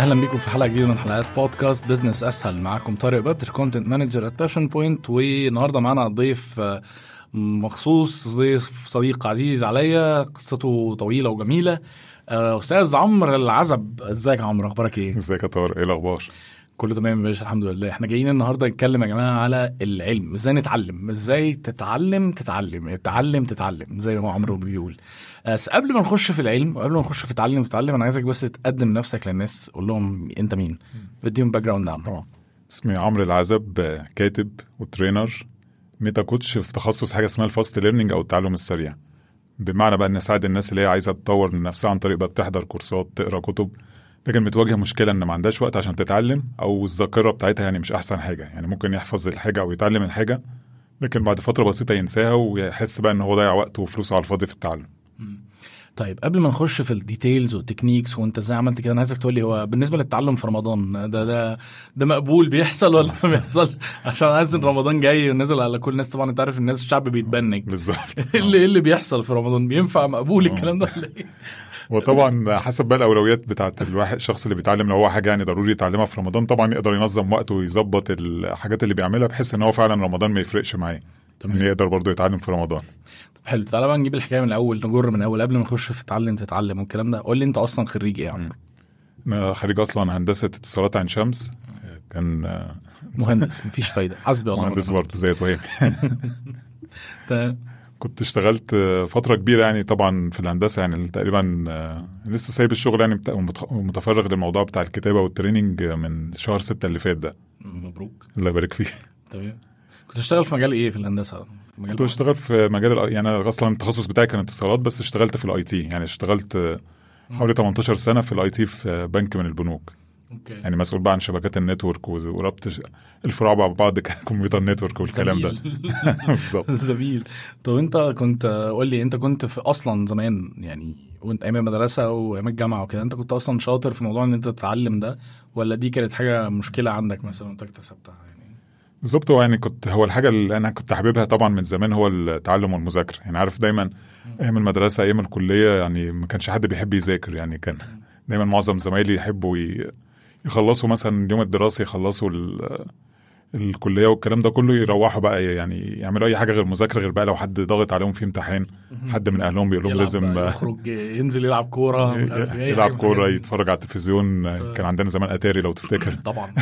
اهلا بيكم في حلقه جديده من حلقات بودكاست بزنس اسهل معاكم طارق بدر كونتنت مانجر ات باشن بوينت والنهارده معانا ضيف آه، مخصوص ضيف صديق عزيز عليا قصته طويله وجميله آه، استاذ عمرو العزب ازيك يا عمرو اخبارك ايه ازيك يا طارق ايه الاخبار كله تمام يا باشا الحمد لله احنا جايين النهارده نتكلم يا جماعه على العلم ازاي نتعلم ازاي تتعلم تتعلم اتعلم تتعلم زي ما عمرو بيقول بس قبل ما نخش في العلم وقبل ما نخش في تعلم تتعلم انا عايزك بس تقدم نفسك للناس قول لهم انت مين بديهم باك جراوند عنه اسمي عمرو العزب آه، كاتب وترينر ميتا كوتش في تخصص حاجه اسمها الفاست ليرنينج او التعلم السريع بمعنى بقى ان اساعد الناس اللي هي عايزه تطور من نفسها عن طريق بقى بتحضر كورسات تقرا كتب لكن بتواجه مشكله ان ما عندهاش وقت عشان تتعلم او الذاكره بتاعتها يعني مش احسن حاجه يعني ممكن يحفظ الحاجه او يتعلم الحاجه لكن بعد فتره بسيطه ينساها ويحس بقى ان هو ضيع وقته وفلوسه على الفاضي في التعلم طيب قبل ما نخش في الديتيلز والتكنيكس وانت ازاي عملت كده انا عايزك تقول لي هو بالنسبه للتعلم في رمضان ده ده ده مقبول بيحصل ولا ما بيحصل عشان عايز ان رمضان جاي ونازل على كل الناس طبعا انت عارف الناس الشعب بيتبنج بالظبط ايه اللي ايه اللي بيحصل في رمضان بينفع مقبول الكلام ده ولا ايه؟ وطبعا حسب بقى الاولويات بتاعت الواحد الشخص اللي بيتعلم لو هو حاجه يعني ضروري يتعلمها في رمضان طبعا يقدر ينظم وقته ويظبط الحاجات اللي بيعملها بحيث ان هو فعلا رمضان ما يفرقش معاه تمام. ان يقدر برضه يتعلم في رمضان طب حلو تعالى بقى نجيب الحكايه من الاول نجر من الاول قبل ما نخش في تعلم تتعلم والكلام ده قول لي انت اصلا خريج ايه يا عمرو؟ انا خريج اصلا هندسه اتصالات عين شمس كان آه، مهندس مفيش فايده حسبي الله مهندس ونعم برضه زي وهي تمام. كنت اشتغلت آه، فتره كبيره يعني طبعا في الهندسه يعني تقريبا آه، لسه سايب الشغل يعني بتاع- ومتخ- ومتفرغ للموضوع بتاع الكتابه والتريننج آه، من شهر ستة اللي فات ده مبروك الله يبارك فيه تمام كنت بتشتغل في مجال ايه في الهندسه؟ في مجال كنت بشتغل في مجال ال- يعني أنا اصلا التخصص بتاعي كان اتصالات بس اشتغلت في الاي تي يعني اشتغلت آه، حوالي 18 سنه في الاي تي في آه، بنك من البنوك اوكي يعني مسؤول بقى عن شبكات النتورك وز- وربط ش- الفروع مع بعض كمبيوتر نتورك والكلام ده زميل. بالظبط زميل طب انت كنت قول لي انت كنت في اصلا زمان يعني وانت ايام المدرسه وايام الجامعه وكده انت كنت اصلا شاطر في موضوع ان انت تتعلم ده ولا دي كانت حاجه مشكله عندك مثلا وانت اكتسبتها يعني بالظبط هو يعني كنت هو الحاجه اللي انا كنت حاببها طبعا من زمان هو التعلم والمذاكره يعني عارف دايما ايام المدرسه ايام الكليه يعني ما كانش حد بيحب يذاكر يعني كان دايما معظم زمايلي يحبوا ي- يخلصوا مثلا اليوم الدراسي يخلصوا ال- الكليه والكلام ده كله يروحوا بقى يعني يعملوا اي حاجه غير مذاكره غير بقى لو حد ضاغط عليهم في امتحان حد من اهلهم بيقول لهم يلعب لازم بقى، يخرج ينزل يلعب كوره مش عارف ايه، أي يلعب حاجة من كوره الحاجات دي. يتفرج على التلفزيون كان عندنا زمان اتاري لو تفتكر طبعا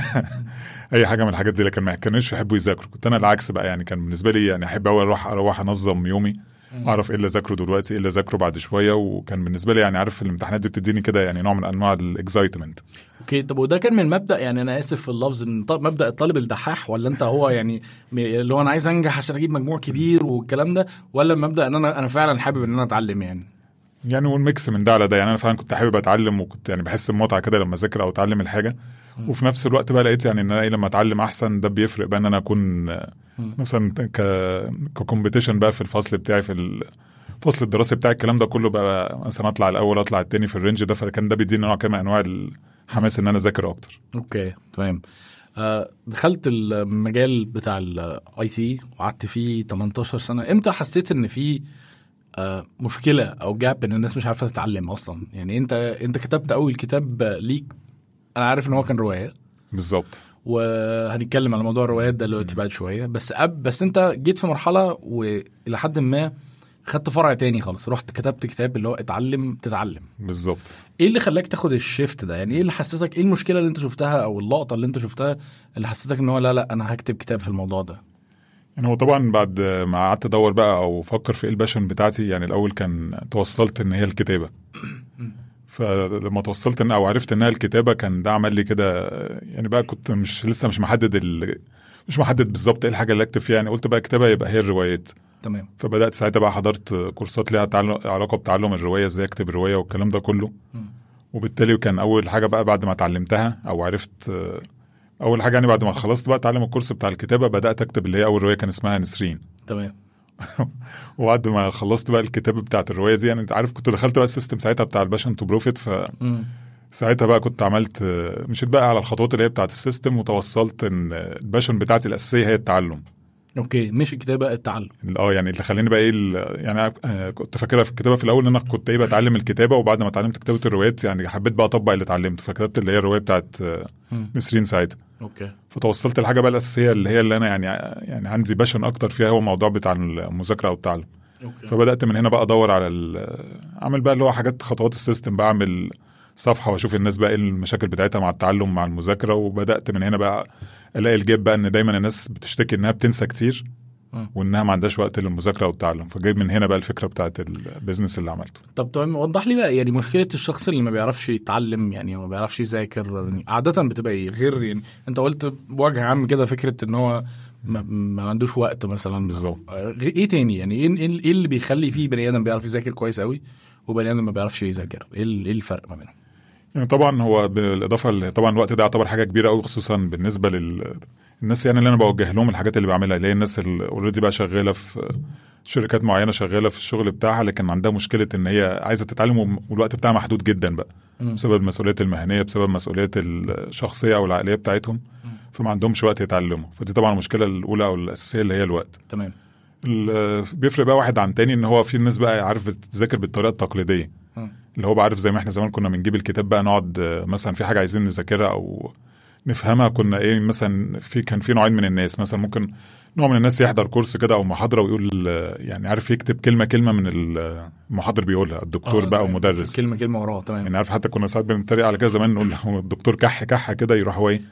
اي حاجه من الحاجات دي لكن ما كانوش يحبوا يذاكروا كنت انا العكس بقى يعني كان بالنسبه لي يعني احب قوي اروح اروح انظم يومي اعرف ايه اللي اذاكره دلوقتي ايه اللي اذاكره بعد شويه وكان بالنسبه لي يعني عارف الامتحانات دي بتديني كده يعني نوع من انواع الاكزايتمنت اوكي طب وده كان من مبدا يعني انا اسف في اللفظ من ط- مبدا الطالب الدحاح ولا انت هو يعني م- اللي هو انا عايز انجح عشان اجيب مجموع كبير والكلام ده ولا مبدا ان انا انا فعلا حابب ان انا اتعلم يعني يعني والميكس من ده على ده يعني انا فعلا كنت حابب اتعلم وكنت يعني بحس بمتعه كده لما اذاكر او اتعلم الحاجه وفي نفس الوقت بقى لقيت يعني ان انا إيه لما اتعلم احسن ده بيفرق بقى ان انا اكون آه، مثلا ك ككومبيتيشن بقى في الفصل بتاعي في الفصل الدراسي بتاعي الكلام ده كله بقى مثلا اطلع الاول اطلع التاني في الرينج ده فكان ده بيديني نوع كده من انواع الحماس ان انا اذاكر اكتر اوكي تمام آه دخلت المجال بتاع الاي تي وقعدت فيه 18 سنه امتى حسيت ان في آه مشكله او جاب ان الناس مش عارفه تتعلم اصلا يعني انت انت كتبت اول كتاب ليك انا عارف ان هو كان روايه بالظبط وهنتكلم على موضوع الروايات ده دلوقتي بعد شويه بس أب بس انت جيت في مرحله والى حد ما خدت فرع تاني خالص رحت كتبت كتاب اللي هو اتعلم تتعلم بالظبط ايه اللي خلاك تاخد الشيفت ده يعني ايه اللي حسسك ايه المشكله اللي انت شفتها او اللقطه اللي انت شفتها اللي حسسك ان هو لا لا انا هكتب كتاب في الموضوع ده يعني هو طبعا بعد ما قعدت ادور بقى او افكر في ايه الباشن بتاعتي يعني الاول كان توصلت ان هي الكتابه فلما توصلت ان او عرفت انها الكتابه كان ده عمل لي كده يعني بقى كنت مش لسه مش محدد ال... مش محدد بالظبط ايه الحاجه اللي اكتب فيها يعني قلت بقى كتابه يبقى هي الروايات تمام فبدات ساعتها بقى حضرت كورسات ليها تعل- علاقه بتعلم الروايه ازاي اكتب روايه والكلام ده كله وبالتالي كان اول حاجه بقى بعد ما اتعلمتها او عرفت آه، اول حاجه يعني بعد ما خلصت بقى اتعلم الكورس بتاع الكتابه بدات اكتب اللي هي اول روايه كان اسمها نسرين تمام وبعد ما خلصت بقى الكتابه بتاعت الروايه دي يعني انت عارف كنت دخلت بقى السيستم ساعتها بتاع الباشن تو بروفيت فساعتها بقى كنت عملت آه، مشيت بقى على الخطوات اللي هي بتاعت السيستم وتوصلت ان آه، الباشن بتاعتي الاساسيه هي التعلم اوكي مش الكتابه التعلم اه يعني اللي خلاني بقى ايه ال- يعني آه، كنت فاكرها في الكتابه في الاول ان انا كنت ايه بتعلم الكتابه وبعد ما اتعلمت كتابه الروايات يعني حبيت بقى اطبق اللي اتعلمته فكتبت اللي هي الروايه بتاعت آه، مم. نسرين سعيد اوكي فتوصلت الحاجه بقى الاساسيه اللي هي اللي انا يعني يعني عندي باشن اكتر فيها هو الموضوع بتاع المذاكره او التعلم اوكي فبدات من هنا بقى ادور على ال- اعمل بقى اللي هو حاجات خطوات السيستم بقى اعمل صفحه واشوف الناس بقى ايه المشاكل بتاعتها مع التعلم مع المذاكره وبدات من هنا بقى الاقي الجيب بقى ان دايما الناس بتشتكي انها بتنسى كتير مم. وانها ما عندهاش وقت للمذاكره والتعلم فجايب من هنا بقى الفكره بتاعت البيزنس اللي عملته طب تمام وضح لي بقى يعني مشكله الشخص اللي ما بيعرفش يتعلم يعني ما بيعرفش يذاكر يعني عاده بتبقى ايه غير يعني انت قلت بوجه عام كده فكره ان هو ما, ما عندوش وقت مثلا بالظبط. آه، غ- ايه تاني يعني ايه ايه إيه اللي بيخلي فيه بني ادم بيعرف يذاكر كويس قوي وبني ادم ما بيعرفش يذاكر ايه ال- ايه الفرق ما بينهم يعني طبعا هو بالاضافه ل- طبعا الوقت ده يعتبر حاجه كبيره قوي خصوصا بالنسبه لل الناس يعني اللي انا بوجه لهم الحاجات اللي بعملها اللي هي الناس اللي اوريدي بقى شغاله في شركات معينه شغاله في الشغل بتاعها لكن عندها مشكله ان هي عايزه تتعلم والوقت بتاعها محدود جدا بقى مم. بسبب المسؤوليات المهنيه بسبب المسؤوليات الشخصيه او العائليه بتاعتهم فما عندهمش وقت يتعلموا فدي طبعا المشكله الاولى او الاساسيه اللي هي الوقت تمام ال- بيفرق بقى واحد عن تاني ان هو في ناس بقى عارف بتذاكر بالطريقه التقليديه مم. اللي هو بعرف زي ما احنا زمان كنا بنجيب الكتاب بقى نقعد آه، مثلا في حاجه عايزين نذاكرها او نفهمها كنا ايه مثلا في كان في نوعين من الناس مثلا ممكن نوع من الناس يحضر كورس كده او محاضره ويقول آه، يعني عارف يكتب كلمه كلمه من ال- المحاضر بيقولها الدكتور آه، بقى تمام. ومدرس كلمه كلمه وراه تمام يعني عارف حتى كنا ساعات بنتريق على كده زمان نقول له الدكتور كح كحه كده يروح هو ايه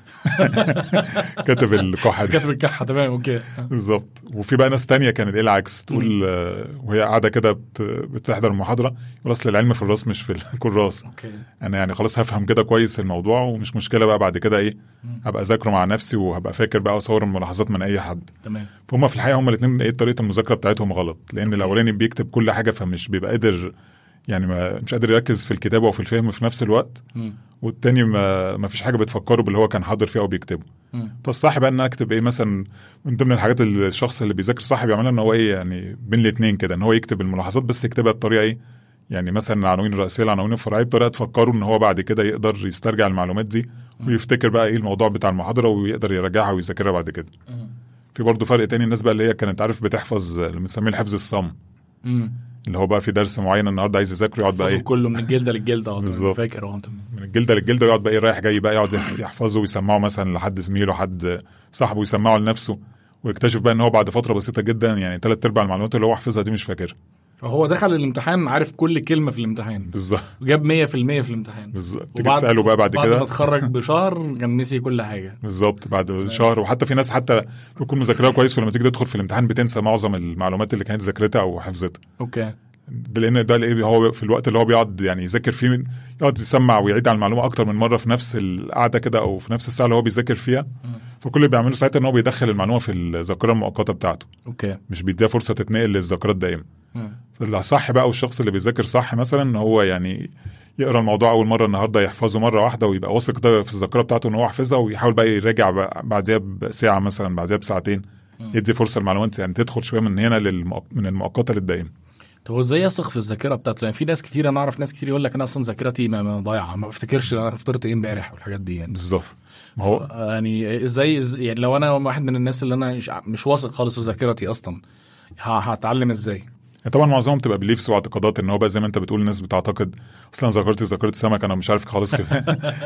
كاتب الكحه دي كاتب الكحه تمام اوكي بالظبط وفي بقى ناس تانية كانت ايه العكس تقول آه، وهي قاعده كده بت- بتحضر المحاضره يقول اصل العلم في الراس مش في الكراس اوكي انا يعني خلاص هفهم كده كويس الموضوع ومش مشكله بقى بعد كده ايه هبقى اذاكره مع نفسي وهبقى فاكر بقى اصور الملاحظات من اي حد تمام فهم في الحقيقه هم الاثنين ايه طريقه المذاكره بتاعتهم غلط لان الاولاني بيكتب كل حاجه فمش بيبقى قادر يعني ما مش قادر يركز في الكتابه وفي الفهم في نفس الوقت مم. والتاني ما, ما فيش حاجه بتفكره باللي هو كان حاضر فيها وبيكتبه مم. فالصح بقى ان أنا اكتب ايه مثلا من ضمن الحاجات اللي الشخص اللي بيذاكر صح بيعملها ان هو ايه يعني بين الاثنين كده ان هو يكتب الملاحظات بس يكتبها بطريقه ايه يعني مثلا العناوين الرئيسيه العناوين الفرعيه بطريقه تفكره ان هو بعد كده يقدر يسترجع المعلومات دي ويفتكر بقى ايه الموضوع بتاع المحاضره ويقدر يراجعها ويذاكرها بعد كده مم. في برضه فرق تاني الناس بقى اللي هي كانت عارف بتحفظ اللي بنسميه الحفظ الصم مم. اللي هو بقى في درس معين النهارده عايز يذاكره يقعد بقى حفظه ايه كله من الجلده للجلده اه تمام. بالظبط. فاكر اه تمام. من الجلده للجلده ويقعد بقى ايه رايح جاي بقى يقعد يحفظه ويسمعه مثلا لحد زميله حد صاحبه يسمعه لنفسه ويكتشف بقى ان هو بعد فتره بسيطه جدا يعني ثلاث ارباع المعلومات اللي هو حافظها دي مش فاكرها فهو دخل الامتحان عارف كل كلمه في الامتحان بالظبط وجاب 100% في الامتحان بالظبط تيجي تساله بقى بعد بعد ما كده اتخرج بشهر كان نسي كل حاجه بالظبط بعد شهر وحتى في ناس حتى بيكون مذاكرها كويس ولما تيجي تدخل في الامتحان بتنسى معظم المعلومات اللي كانت ذاكرتها او حفظتها اوكي ده لان ده الايه هو في الوقت اللي هو بيقعد يعني يذاكر فيه من يقعد يسمع ويعيد على المعلومه اكتر من مره في نفس القعده كده او في نفس الساعه اللي هو بيذاكر فيها فكل اللي بيعمله ساعتها ان هو بيدخل المعلومه في الذاكره المؤقته بتاعته اوكي مش بيديها فرصه تتنقل للذاكرات دائما مم. الصح بقى والشخص اللي بيذاكر صح مثلا ان هو يعني يقرا الموضوع اول مره النهارده يحفظه مره واحده ويبقى واثق ده في الذاكره بتاعته ان هو حافظها ويحاول بقى يراجع بقى بعديها بساعه مثلا بعديها بساعتين يدي فرصه المعلومات يعني تدخل شويه من هنا للمؤ... من المؤقته للدائم طب هو ازاي يثق في الذاكره بتاعته يعني في ناس كتير انا اعرف ناس كتير يقول لك انا اصلا ذاكرتي ما- ما ضايعه ما بفتكرش انا فطرت ايه امبارح والحاجات دي يعني بالظبط ما هو يعني ازاي إز- يعني لو انا واحد من الناس اللي انا مش, مش واثق خالص في ذاكرتي اصلا ه- هتعلم ازاي طبعا معظمهم بتبقى بليفز واعتقادات ان هو بقى زي ما انت بتقول الناس بتعتقد اصلا ذاكرتي ذاكره سمك انا مش عارف خلاص كده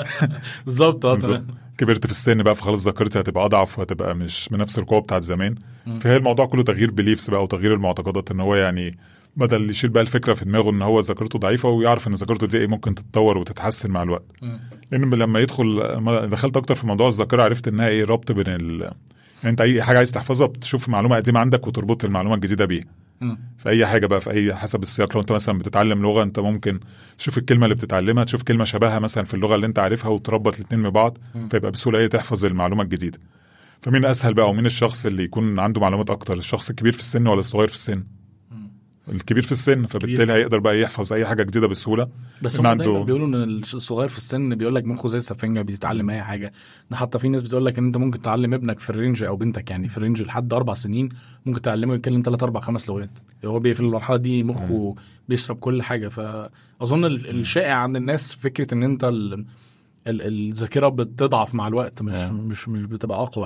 بالظبط اه بالظبط. تمام. كبرت في السن بقى فخلاص ذاكرتي هتبقى اضعف وهتبقى مش بنفس القوه بتاعت زمان فهي الموضوع كله تغيير بليفز بقى وتغيير المعتقدات ان هو يعني بدل يشيل بقى الفكره في دماغه ان هو ذاكرته ضعيفه ويعرف ان ذاكرته دي ايه ممكن تتطور وتتحسن مع الوقت مم. لان لما يدخل لما دخلت اكتر في موضوع الذاكره عرفت انها ايه ربط بين ال يعني انت اي حاجه عايز تحفظها بتشوف معلومه قديمه عندك وتربط المعلومه الجديده بيها مم. في اي حاجه بقى في اي حسب السياق لو انت مثلا بتتعلم لغه انت ممكن تشوف الكلمه اللي بتتعلمها تشوف كلمه شبهها مثلا في اللغه اللي انت عارفها وتربط الاثنين ببعض فيبقى بسهوله ايه تحفظ المعلومه الجديده فمين اسهل بقى ومين الشخص اللي يكون عنده معلومات اكتر الشخص الكبير في السن ولا الصغير في السن الكبير في السن فبالتالي هيقدر بقى يحفظ اي حاجه جديده بسهوله بس إن هم عنده- دايما بيقولوا ان الصغير في السن بيقول لك مخه زي السفنجه بيتعلم اي حاجه ده حتى في ناس بتقول لك ان انت ممكن تعلم ابنك في الرينج او بنتك يعني في الرينج لحد اربع سنين ممكن تعلمه يتكلم ثلاث اربع خمس لغات هو بي- في المرحله دي مخه بيشرب كل حاجه فاظن ال- الشائع عند الناس فكره ان انت ال- ال- الذاكره بتضعف مع الوقت مش مش مش بتبقى اقوى يعني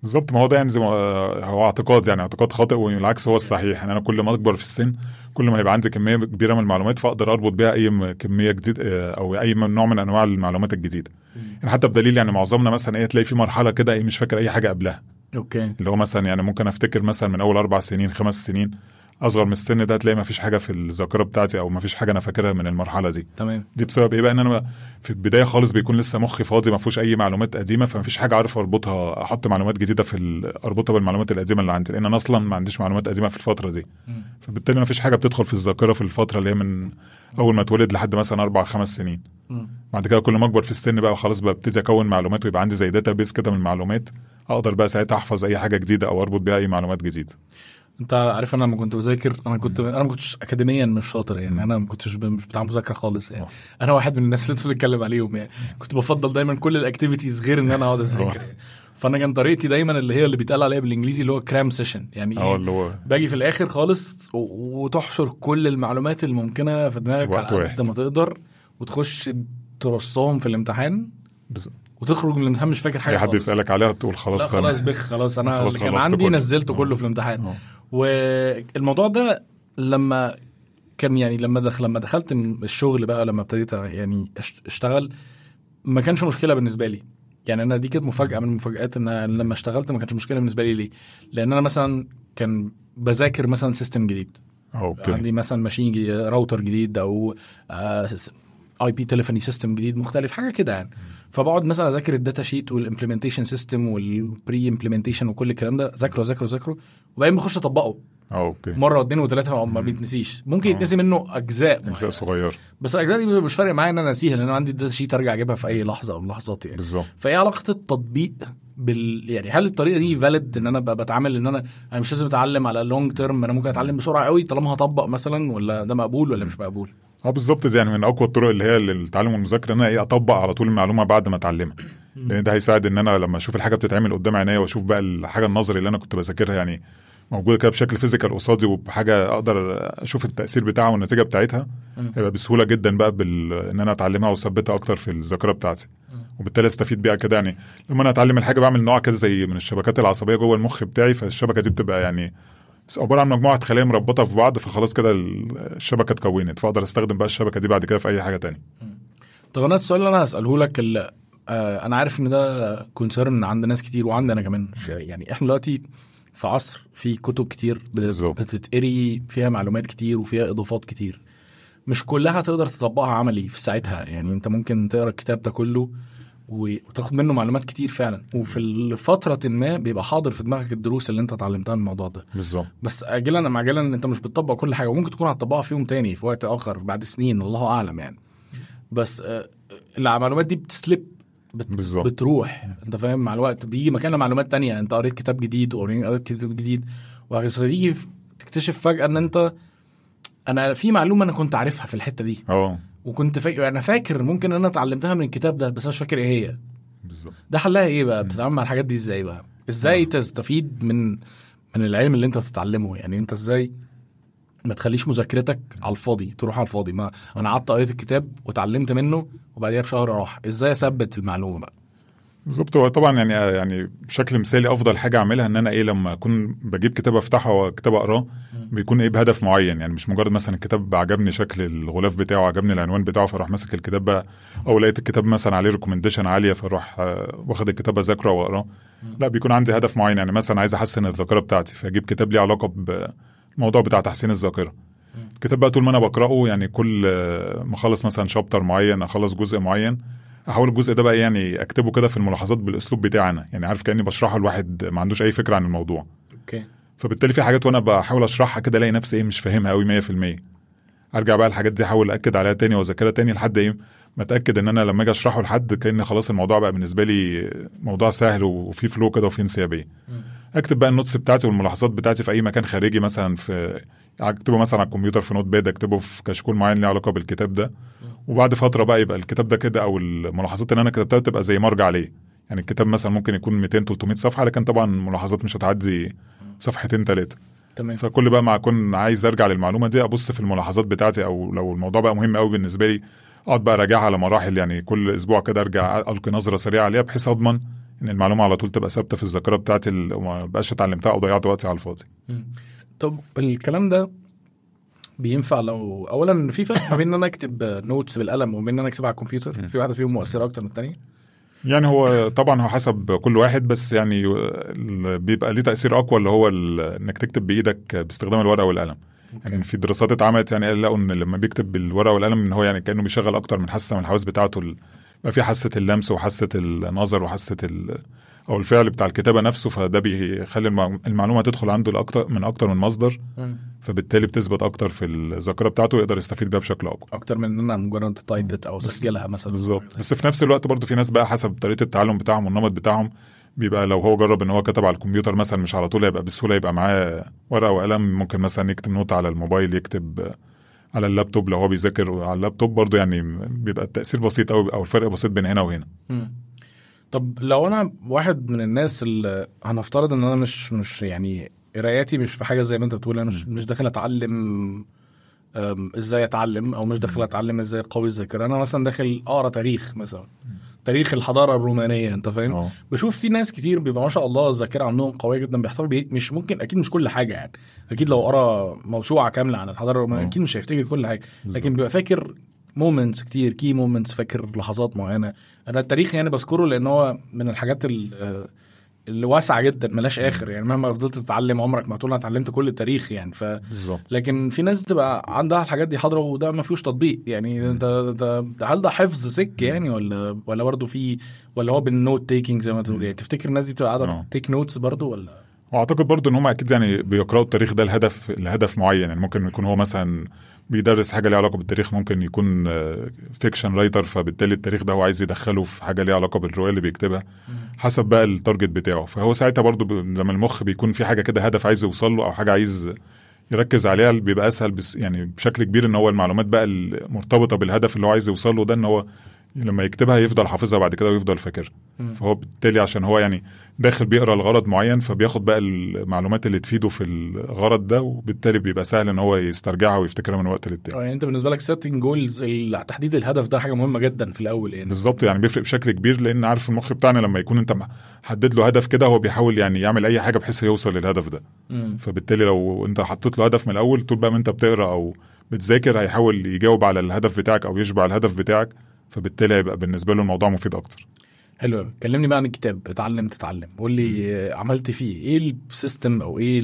بالظبط ما هو ده يعني زي ما هو اعتقاد يعني اعتقاد خاطئ والعكس هو الصحيح يعني انا كل ما اكبر في السن كل ما هيبقى عندي كميه كبيره من المعلومات فاقدر اربط بيها اي م- كميه جديد آه، او اي من- نوع من انواع المعلومات الجديده يعني حتى بدليل يعني معظمنا مثلا ايه تلاقي في مرحله كده ايه مش فاكر اي حاجه قبلها اوكي اللي هو مثلا يعني ممكن افتكر مثلا من اول اربع سنين خمس سنين اصغر من السن ده تلاقي ما فيش حاجه في الذاكره بتاعتي او ما فيش حاجه انا فاكرها من المرحله دي تمام دي بسبب ايه بقى ان انا في البدايه خالص بيكون لسه مخي فاضي ما فيهوش اي معلومات قديمه فما فيش حاجه عارف اربطها احط معلومات جديده في ال- اربطها بالمعلومات القديمه اللي عندي لان انا اصلا ما عنديش معلومات قديمه في الفتره دي مم. فبالتالي ما فيش حاجه بتدخل في الذاكره في الفتره اللي هي من اول ما اتولد لحد مثلا اربع خمس سنين مم. بعد كده كل ما اكبر في السن بقى خلاص ببتدي اكون معلومات ويبقى عندي زي داتا بيس كده من المعلومات اقدر بقى ساعتها احفظ اي حاجه جديده او اربط بيها اي معلومات جديده انت عارف انا لما كنت بذاكر انا كنت انا ما كنتش اكاديميا مش شاطر يعني انا ما كنتش ب- مش بتاع مذاكره خالص يعني اه. انا واحد من الناس اللي انت بتتكلم عليهم يعني كنت بفضل دايما كل الاكتيفيتيز غير ان انا اقعد اذاكر اه. يعني. فانا كان طريقتي دايما اللي هي اللي بيتقال عليها بالانجليزي اللي هو كرام سيشن يعني اه ايه اللي هو باجي في الاخر خالص و- وتحشر كل المعلومات الممكنه في دماغك في وقت على واحد. قد ما تقدر وتخش ترصهم في الامتحان بس وتخرج من الامتحان مش فاكر حاجه اي حد خالص. يسالك عليها تقول خلاص لا خلاص بخ خلاص انا خلاص اللي كان خلصت عندي كله. نزلته اه. كله في الامتحان اه. والموضوع ده لما كان يعني لما دخل لما دخلت من الشغل بقى لما ابتديت يعني أش- اشتغل ما كانش مشكله بالنسبه لي يعني انا دي كانت مفاجاه من المفاجات ان أنا لما اشتغلت ما كانش مشكله بالنسبه لي ليه لان انا مثلا كان بذاكر مثلا سيستم جديد اه اوكي عندي مثلا ماشين جديد راوتر جديد او اي بي تليفوني سيستم جديد مختلف حاجه كده يعني فبقعد مثلا اذاكر الداتا شيت والامبلمنتيشن سيستم والبري امبلمنتيشن وكل الكلام ده ذاكره ذاكره ذاكره وبعدين بخش اطبقه اه اوكي مره واثنين وثلاثه ما بيتنسيش ممكن اه. يتنسي منه اجزاء اجزاء معينة. صغيره بس الاجزاء دي مش فارق معايا ان انا انسيها لان انا عندي الداتا شيت ارجع اجيبها في اي لحظه او لحظات يعني بالظبط فايه علاقه التطبيق بال يعني هل الطريقه دي فاليد ان انا ابقى بتعامل ان انا انا مش لازم اتعلم على لونج تيرم انا ممكن اتعلم بسرعه قوي طالما هطبق مثلا ولا ده مقبول ولا مش مقبول اه بالظبط زي يعني من اقوى الطرق اللي هي للتعلم والمذاكره ان انا ايه اطبق على طول المعلومه بعد ما اتعلمها لان ده هيساعد ان انا لما اشوف الحاجه بتتعمل قدام عينيا واشوف بقى الحاجه النظري اللي انا كنت بذاكرها يعني موجوده كده بشكل فيزيكال قصادي وبحاجه اقدر اشوف التاثير بتاعها والنتيجه بتاعتها مم. هيبقى بسهوله جدا بقى بال... ان انا اتعلمها واثبتها اكتر في الذاكره بتاعتي وبالتالي استفيد بيها كده يعني لما انا اتعلم الحاجه بعمل نوع كده زي من الشبكات العصبيه جوه المخ بتاعي فالشبكه دي بتبقى يعني عباره عن مجموعه خلايا مربطه في بعض فخلاص كده الشبكه اتكونت فاقدر استخدم بقى الشبكه دي بعد كده في اي حاجه تانية طب انا السؤال اللي انا هساله لك اللي آه انا عارف ان ده كونسيرن عند ناس كتير وعندي انا كمان يعني احنا دلوقتي في عصر في كتب كتير بت- بالظبط. بتتقري فيها معلومات كتير وفيها اضافات كتير مش كلها تقدر تطبقها عملي في ساعتها يعني انت ممكن تقرا الكتاب ده كله و- وتاخد منه معلومات كتير فعلا وفي فترة ما بيبقى حاضر في دماغك الدروس اللي انت اتعلمتها من الموضوع ده بالظبط بس اجلا ام عاجلا انت مش بتطبق كل حاجه وممكن تكون هتطبقها في يوم تاني في وقت اخر بعد سنين الله اعلم يعني بس آه، المعلومات دي بتسلب بت بالظبط. بتروح انت فاهم مع الوقت بيجي مكانها معلومات تانية انت قريت كتاب جديد قريت كتاب جديد وهتيجي تكتشف فجاه ان انت انا في معلومه انا كنت عارفها في الحته دي اه وكنت فاكر انا فاكر ممكن ان انا اتعلمتها من الكتاب ده بس انا مش فاكر ايه هي بالظبط ده حلها ايه بقى بتتعامل مع الحاجات دي ازاي بقى ازاي تستفيد من من العلم اللي انت بتتعلمه يعني انت ازاي ما تخليش مذاكرتك على الفاضي تروح على الفاضي ما انا قعدت قريت الكتاب وتعلمت منه وبعديها بشهر راح ازاي اثبت المعلومه بقى بالظبط هو طبعا يعني يعني بشكل مثالي افضل حاجه اعملها ان انا ايه لما اكون بجيب كتاب افتحه وكتاب اقراه بيكون ايه بهدف معين يعني مش مجرد مثلا الكتاب عجبني شكل الغلاف بتاعه عجبني العنوان بتاعه فاروح ماسك الكتاب بقى او لقيت الكتاب مثلا عليه ريكومنديشن عاليه فاروح آه، واخد الكتاب اذاكره واقراه لا بيكون عندي هدف معين يعني مثلا عايز احسن الذاكره بتاعتي فاجيب كتاب ليه علاقه بالموضوع بتاع تحسين الذاكره الكتاب بقى طول ما انا بقراه يعني كل آه، ما اخلص مثلا شابتر معين اخلص جزء معين احاول الجزء ده بقى يعني اكتبه كده في الملاحظات بالاسلوب بتاعي انا يعني عارف كاني بشرحه لواحد ما عندوش اي فكره عن الموضوع اوكي فبالتالي في حاجات وانا بحاول اشرحها كده الاقي نفسي ايه مش فاهمها قوي 100% ارجع بقى الحاجات دي احاول اكد عليها تاني واذاكرها تاني لحد ايه ما اتاكد ان انا لما اجي اشرحه لحد كان خلاص الموضوع بقى بالنسبه لي موضوع سهل وفي فلو كده وفي انسيابيه اكتب بقى النوتس بتاعتي والملاحظات بتاعتي في اي مكان خارجي مثلا في اكتبه مثلا على الكمبيوتر في نوت باد اكتبه في كشكول معين له علاقه بالكتاب ده وبعد فتره بقى يبقى الكتاب ده كده او الملاحظات اللي انا كتبتها تبقى زي مرجع ليه يعني الكتاب مثلا ممكن يكون 200 300 صفحه لكن طبعا الملاحظات مش هتعدي صفحتين ثلاثه تمام فكل بقى ما اكون عايز ارجع للمعلومه دي ابص في الملاحظات بتاعتي او لو الموضوع بقى مهم قوي بالنسبه لي اقعد بقى اراجعها على مراحل يعني كل اسبوع كده ارجع القي نظره سريعه عليها بحيث اضمن ان المعلومه على طول تبقى ثابته في الذاكره بتاعتي ال- وما بقاش اتعلمتها او ضيعت وقتي على الفاضي طب الكلام ده بينفع لو اولا في فرق ما بين ان انا اكتب نوتس بالقلم وبين ان انا اكتبها على الكمبيوتر في واحده فيهم مؤثره اكتر من الثانيه يعني هو طبعا هو حسب كل واحد بس يعني ال- بيبقى ليه تاثير اقوى اللي هو ال- انك تكتب بايدك باستخدام الورقه والقلم يعني في دراسات اتعملت يعني لقوا ان لما بيكتب بالورقه والقلم ان هو يعني كانه بيشغل اكتر من حاسه من الحواس بتاعته ال- بقى في حاسه اللمس وحاسه النظر وحاسه ال- او الفعل بتاع الكتابه نفسه فده بيخلي المع- المعلومه تدخل عنده لأكتر من اكتر من مصدر فبالتالي بتثبت اكتر في الذاكره بتاعته ويقدر يستفيد بيها بشكل اقوى اكتر من ان انا مجرد تايبت او اسجلها مثلا بالظبط بس في نفس الوقت برضو في ناس بقى حسب طريقه التعلم بتاعهم والنمط بتاعهم بيبقى لو هو جرب ان هو كتب على الكمبيوتر مثلا مش على طول هيبقى بسهوله يبقى معاه ورقه وقلم ممكن مثلا يكتب نوت على الموبايل يكتب على اللابتوب لو هو بيذاكر على اللابتوب برضو يعني بيبقى التاثير بسيط قوي او الفرق بسيط بين هنا وهنا مم. طب لو انا واحد من الناس اللي هنفترض ان انا مش مش يعني قراياتي مش في حاجه زي ما انت بتقول انا مش مش داخل اتعلم أم، ازاي اتعلم او مش داخل اتعلم ازاي اقوي الذاكره انا مثلا داخل اقرا تاريخ مثلا تاريخ الحضاره الرومانيه انت فاهم اه بشوف في ناس كتير بيبقى ما شاء الله الذاكره عندهم قويه جدا بيحتفظ بيه مش ممكن اكيد مش كل حاجه يعني اكيد لو قرا موسوعه كامله عن الحضاره الرومانيه اه. اكيد مش هيفتكر كل حاجه لكن بيبقى فاكر مومنتس كتير كي مومنتس فاكر لحظات معينه انا التاريخ يعني بذكره لان هو من الحاجات ال- آه، اللي واسعه جدا ملاش اخر يعني مهما فضلت تتعلم عمرك ما تقول انا اتعلمت كل التاريخ يعني ف بالظبط لكن في ناس بتبقى عندها الحاجات دي حاضره وده ما فيهوش تطبيق يعني ده ده ده- هل ده حفظ سك يعني ولا ولا برضه في ولا هو بالنوت تيكينج زي ما تقول يعني تفتكر الناس دي بتبقى قاعده اه. تيك نوتس برضه ولا واعتقد برضو ان هم اكيد يعني بيقراوا التاريخ ده لهدف لهدف معين يعني ممكن يكون هو مثلا بيدرس حاجه ليها علاقه بالتاريخ ممكن يكون فيكشن رايتر فبالتالي التاريخ ده هو عايز يدخله في حاجه ليها علاقه بالروايه اللي بيكتبها حسب بقى التارجت بتاعه فهو ساعتها برضو ب- لما المخ بيكون في حاجه كده هدف عايز يوصل له او حاجه عايز يركز عليها بيبقى اسهل بس يعني بشكل كبير ان هو المعلومات بقى المرتبطه بالهدف اللي هو عايز يوصل له ده ان هو لما يكتبها يفضل حافظها بعد كده ويفضل فاكرها فهو بالتالي عشان هو يعني داخل بيقرا الغرض معين فبياخد بقى المعلومات اللي تفيده في الغرض ده وبالتالي بيبقى سهل ان هو يسترجعها ويفتكرها من وقت للتاني اه يعني انت بالنسبه لك سيتنج جولز تحديد الهدف ده حاجه مهمه جدا في الاول يعني بالظبط يعني بيفرق بشكل كبير لان عارف المخ بتاعنا لما يكون انت حدد له هدف كده هو بيحاول يعني يعمل اي حاجه بحيث يوصل للهدف ده مم. فبالتالي لو انت حطيت له هدف من الاول طول بقى ما انت بتقرا او بتذاكر هيحاول يجاوب على الهدف بتاعك او يشبع الهدف بتاعك فبالتالي هيبقى بالنسبه له الموضوع مفيد اكتر حلو قوي كلمني بقى عن الكتاب اتعلم تتعلم قول لي آه، عملت فيه ايه السيستم او ايه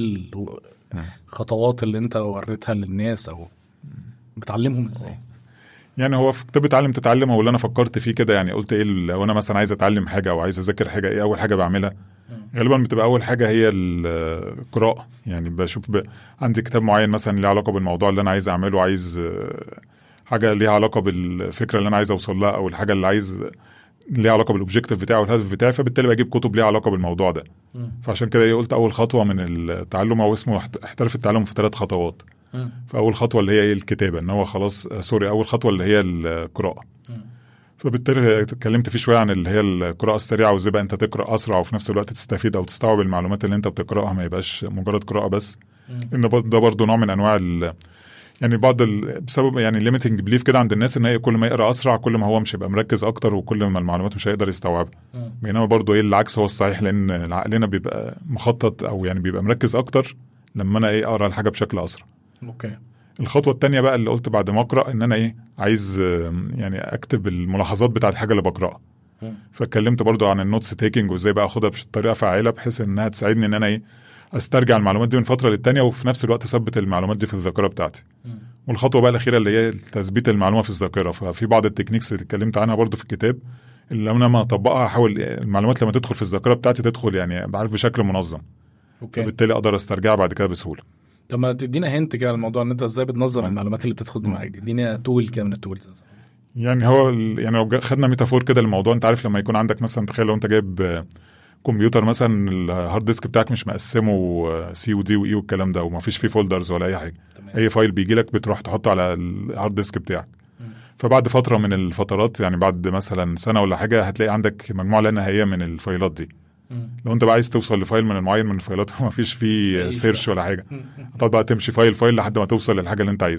الخطوات اللي انت وريتها للناس او بتعلمهم ازاي يعني هو في كتاب اتعلم تتعلم هو اللي انا فكرت فيه كده يعني قلت ايه لو انا مثلا عايز اتعلم حاجه او عايز اذاكر حاجه ايه اول حاجه بعملها غالبا بتبقى اول حاجه هي القراءه يعني بشوف ب... عندي كتاب معين مثلا ليه علاقه بالموضوع اللي انا عايز اعمله عايز آه، حاجه ليها علاقه بالفكره اللي انا عايز اوصل لها او الحاجه اللي عايز ليها علاقه بالاوبجيكتيف بتاعي والهدف بتاعي فبالتالي بجيب كتب ليها علاقه بالموضوع ده مم. فعشان كده ايه قلت اول خطوه من التعلم او اسمه احت- احترف التعلم في ثلاث خطوات مم. فاول خطوه اللي هي ايه الكتابه ان هو خلاص آه، سوري اول خطوه اللي هي القراءه مم. فبالتالي اتكلمت فيه شويه عن اللي هي القراءه السريعه وازاي بقى انت تقرا اسرع وفي نفس الوقت تستفيد او تستوعب المعلومات اللي انت بتقراها ما يبقاش مجرد قراءه بس مم. ان بر- ده برضو نوع من انواع ال يعني بعض ال... بسبب يعني ليميتنج بليف كده عند الناس ان هي كل ما يقرا اسرع كل ما هو مش هيبقى مركز اكتر وكل ما المعلومات مش هيقدر يستوعبها مم. بينما برضو ايه العكس هو الصحيح لان عقلنا بيبقى مخطط او يعني بيبقى مركز اكتر لما انا ايه اقرا الحاجه بشكل اسرع اوكي الخطوه الثانيه بقى اللي قلت بعد ما اقرا ان انا ايه عايز آم، يعني اكتب الملاحظات بتاعت الحاجه اللي بقراها مم. فاتكلمت برضو عن النوتس تيكينج وازاي بقى اخدها بطريقه فعاله بحيث انها تساعدني ان انا ايه استرجع المعلومات دي من فتره للتانيه وفي نفس الوقت اثبت المعلومات دي في الذاكره بتاعتي مم. والخطوه بقى الاخيره اللي هي تثبيت المعلومه في الذاكره ففي بعض التكنيكس اللي اتكلمت عنها برضو في الكتاب اللي انا لما اطبقها احاول المعلومات لما تدخل في الذاكره بتاعتي تدخل يعني بعرف بشكل منظم اوكي فبالتالي اقدر استرجعها بعد كده بسهوله طب ما تدينا هنت كده على الموضوع ان انت ازاي بتنظم المعلومات اللي بتدخل معاك دي ادينا تول كده من التولز يعني هو ال- يعني لو جا- خدنا ميتافور كده الموضوع انت عارف لما يكون عندك مثلا تخيل لو انت جايب آه، كمبيوتر مثلا الهارد ديسك بتاعك مش مقسمه سي ودي واي والكلام ده وما فيش فيه فولدرز ولا اي حاجه تمام اي فايل بيجي لك بتروح تحطه على الهارد ديسك بتاعك مم. فبعد فتره من الفترات يعني بعد مثلا سنه ولا حاجه هتلاقي عندك مجموعه لا نهائيه من الفايلات دي مم. لو انت بقى عايز توصل لفايل من معين من الفايلات وما فيش فيه أي سيرش ولا حاجه مم. هتقعد بقى تمشي فايل فايل لحد ما توصل للحاجه اللي انت عايزها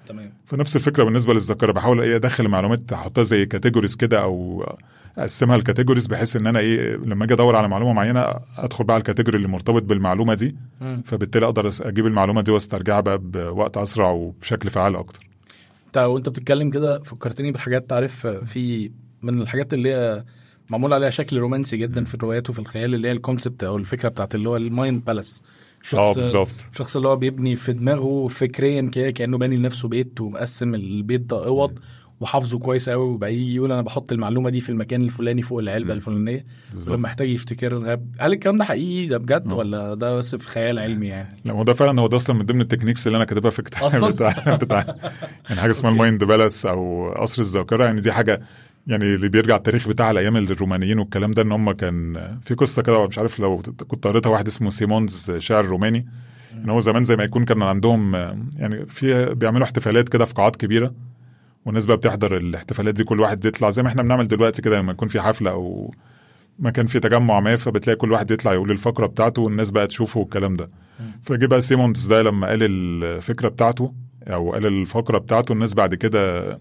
تمام فنفس الفكره بالنسبه للذاكره بحاول ايه ادخل المعلومات احطها زي كاتيجوريز كده او اقسمها لكاتيجوريز بحيث ان انا ايه لما اجي ادور على معلومه معينه ادخل بقى على الكاتيجوري اللي مرتبط بالمعلومه دي مم. فبالتالي اقدر أس- اجيب المعلومه دي واسترجعها بقى بوقت اسرع وبشكل فعال اكتر انت وانت بتتكلم كده فكرتني بحاجات تعرف في من الحاجات اللي هي معمول عليها شكل رومانسي جدا في الروايات وفي الخيال اللي هي الكونسبت او الفكره بتاعت اللي هو المايند بالاس اه بالظبط الشخص اللي هو بيبني في دماغه فكريا كده كانه باني لنفسه بيت ومقسم البيت ده اوض وحافظه كويس قوي وبقى يجي يقول انا بحط المعلومه دي في المكان الفلاني فوق العلبه الفلانيه بالظبط ولما يحتاج يفتكرها هل الكلام ده حقيقي ده بجد آه. ولا ده بس في خيال علمي يعني لا هو ده فعلا هو ده اصلا من ضمن التكنيكس اللي انا كاتبها في كتاب أصلاً؟ بتاع بتاع يعني حاجه اسمها المايند بالاس او قصر الذاكره يعني دي حاجه يعني اللي بيرجع التاريخ بتاعها لايام الرومانيين والكلام ده ان هم كان في قصه كده مش عارف لو كنت قريتها واحد اسمه سيمونز شاعر روماني ان هو زمان زي ما يكون كان عندهم يعني في بيعملوا احتفالات كده في قاعات كبيره والناس بقى بتحضر الاحتفالات دي كل واحد يطلع زي ما احنا بنعمل دلوقتي كده لما يكون في حفله او مكان في تجمع ما فبتلاقي كل واحد يطلع يقول الفقره بتاعته والناس بقى تشوفه والكلام ده فجه بقى سيمونز ده لما قال الفكره بتاعته او قال الفقره بتاعته الناس بعد كده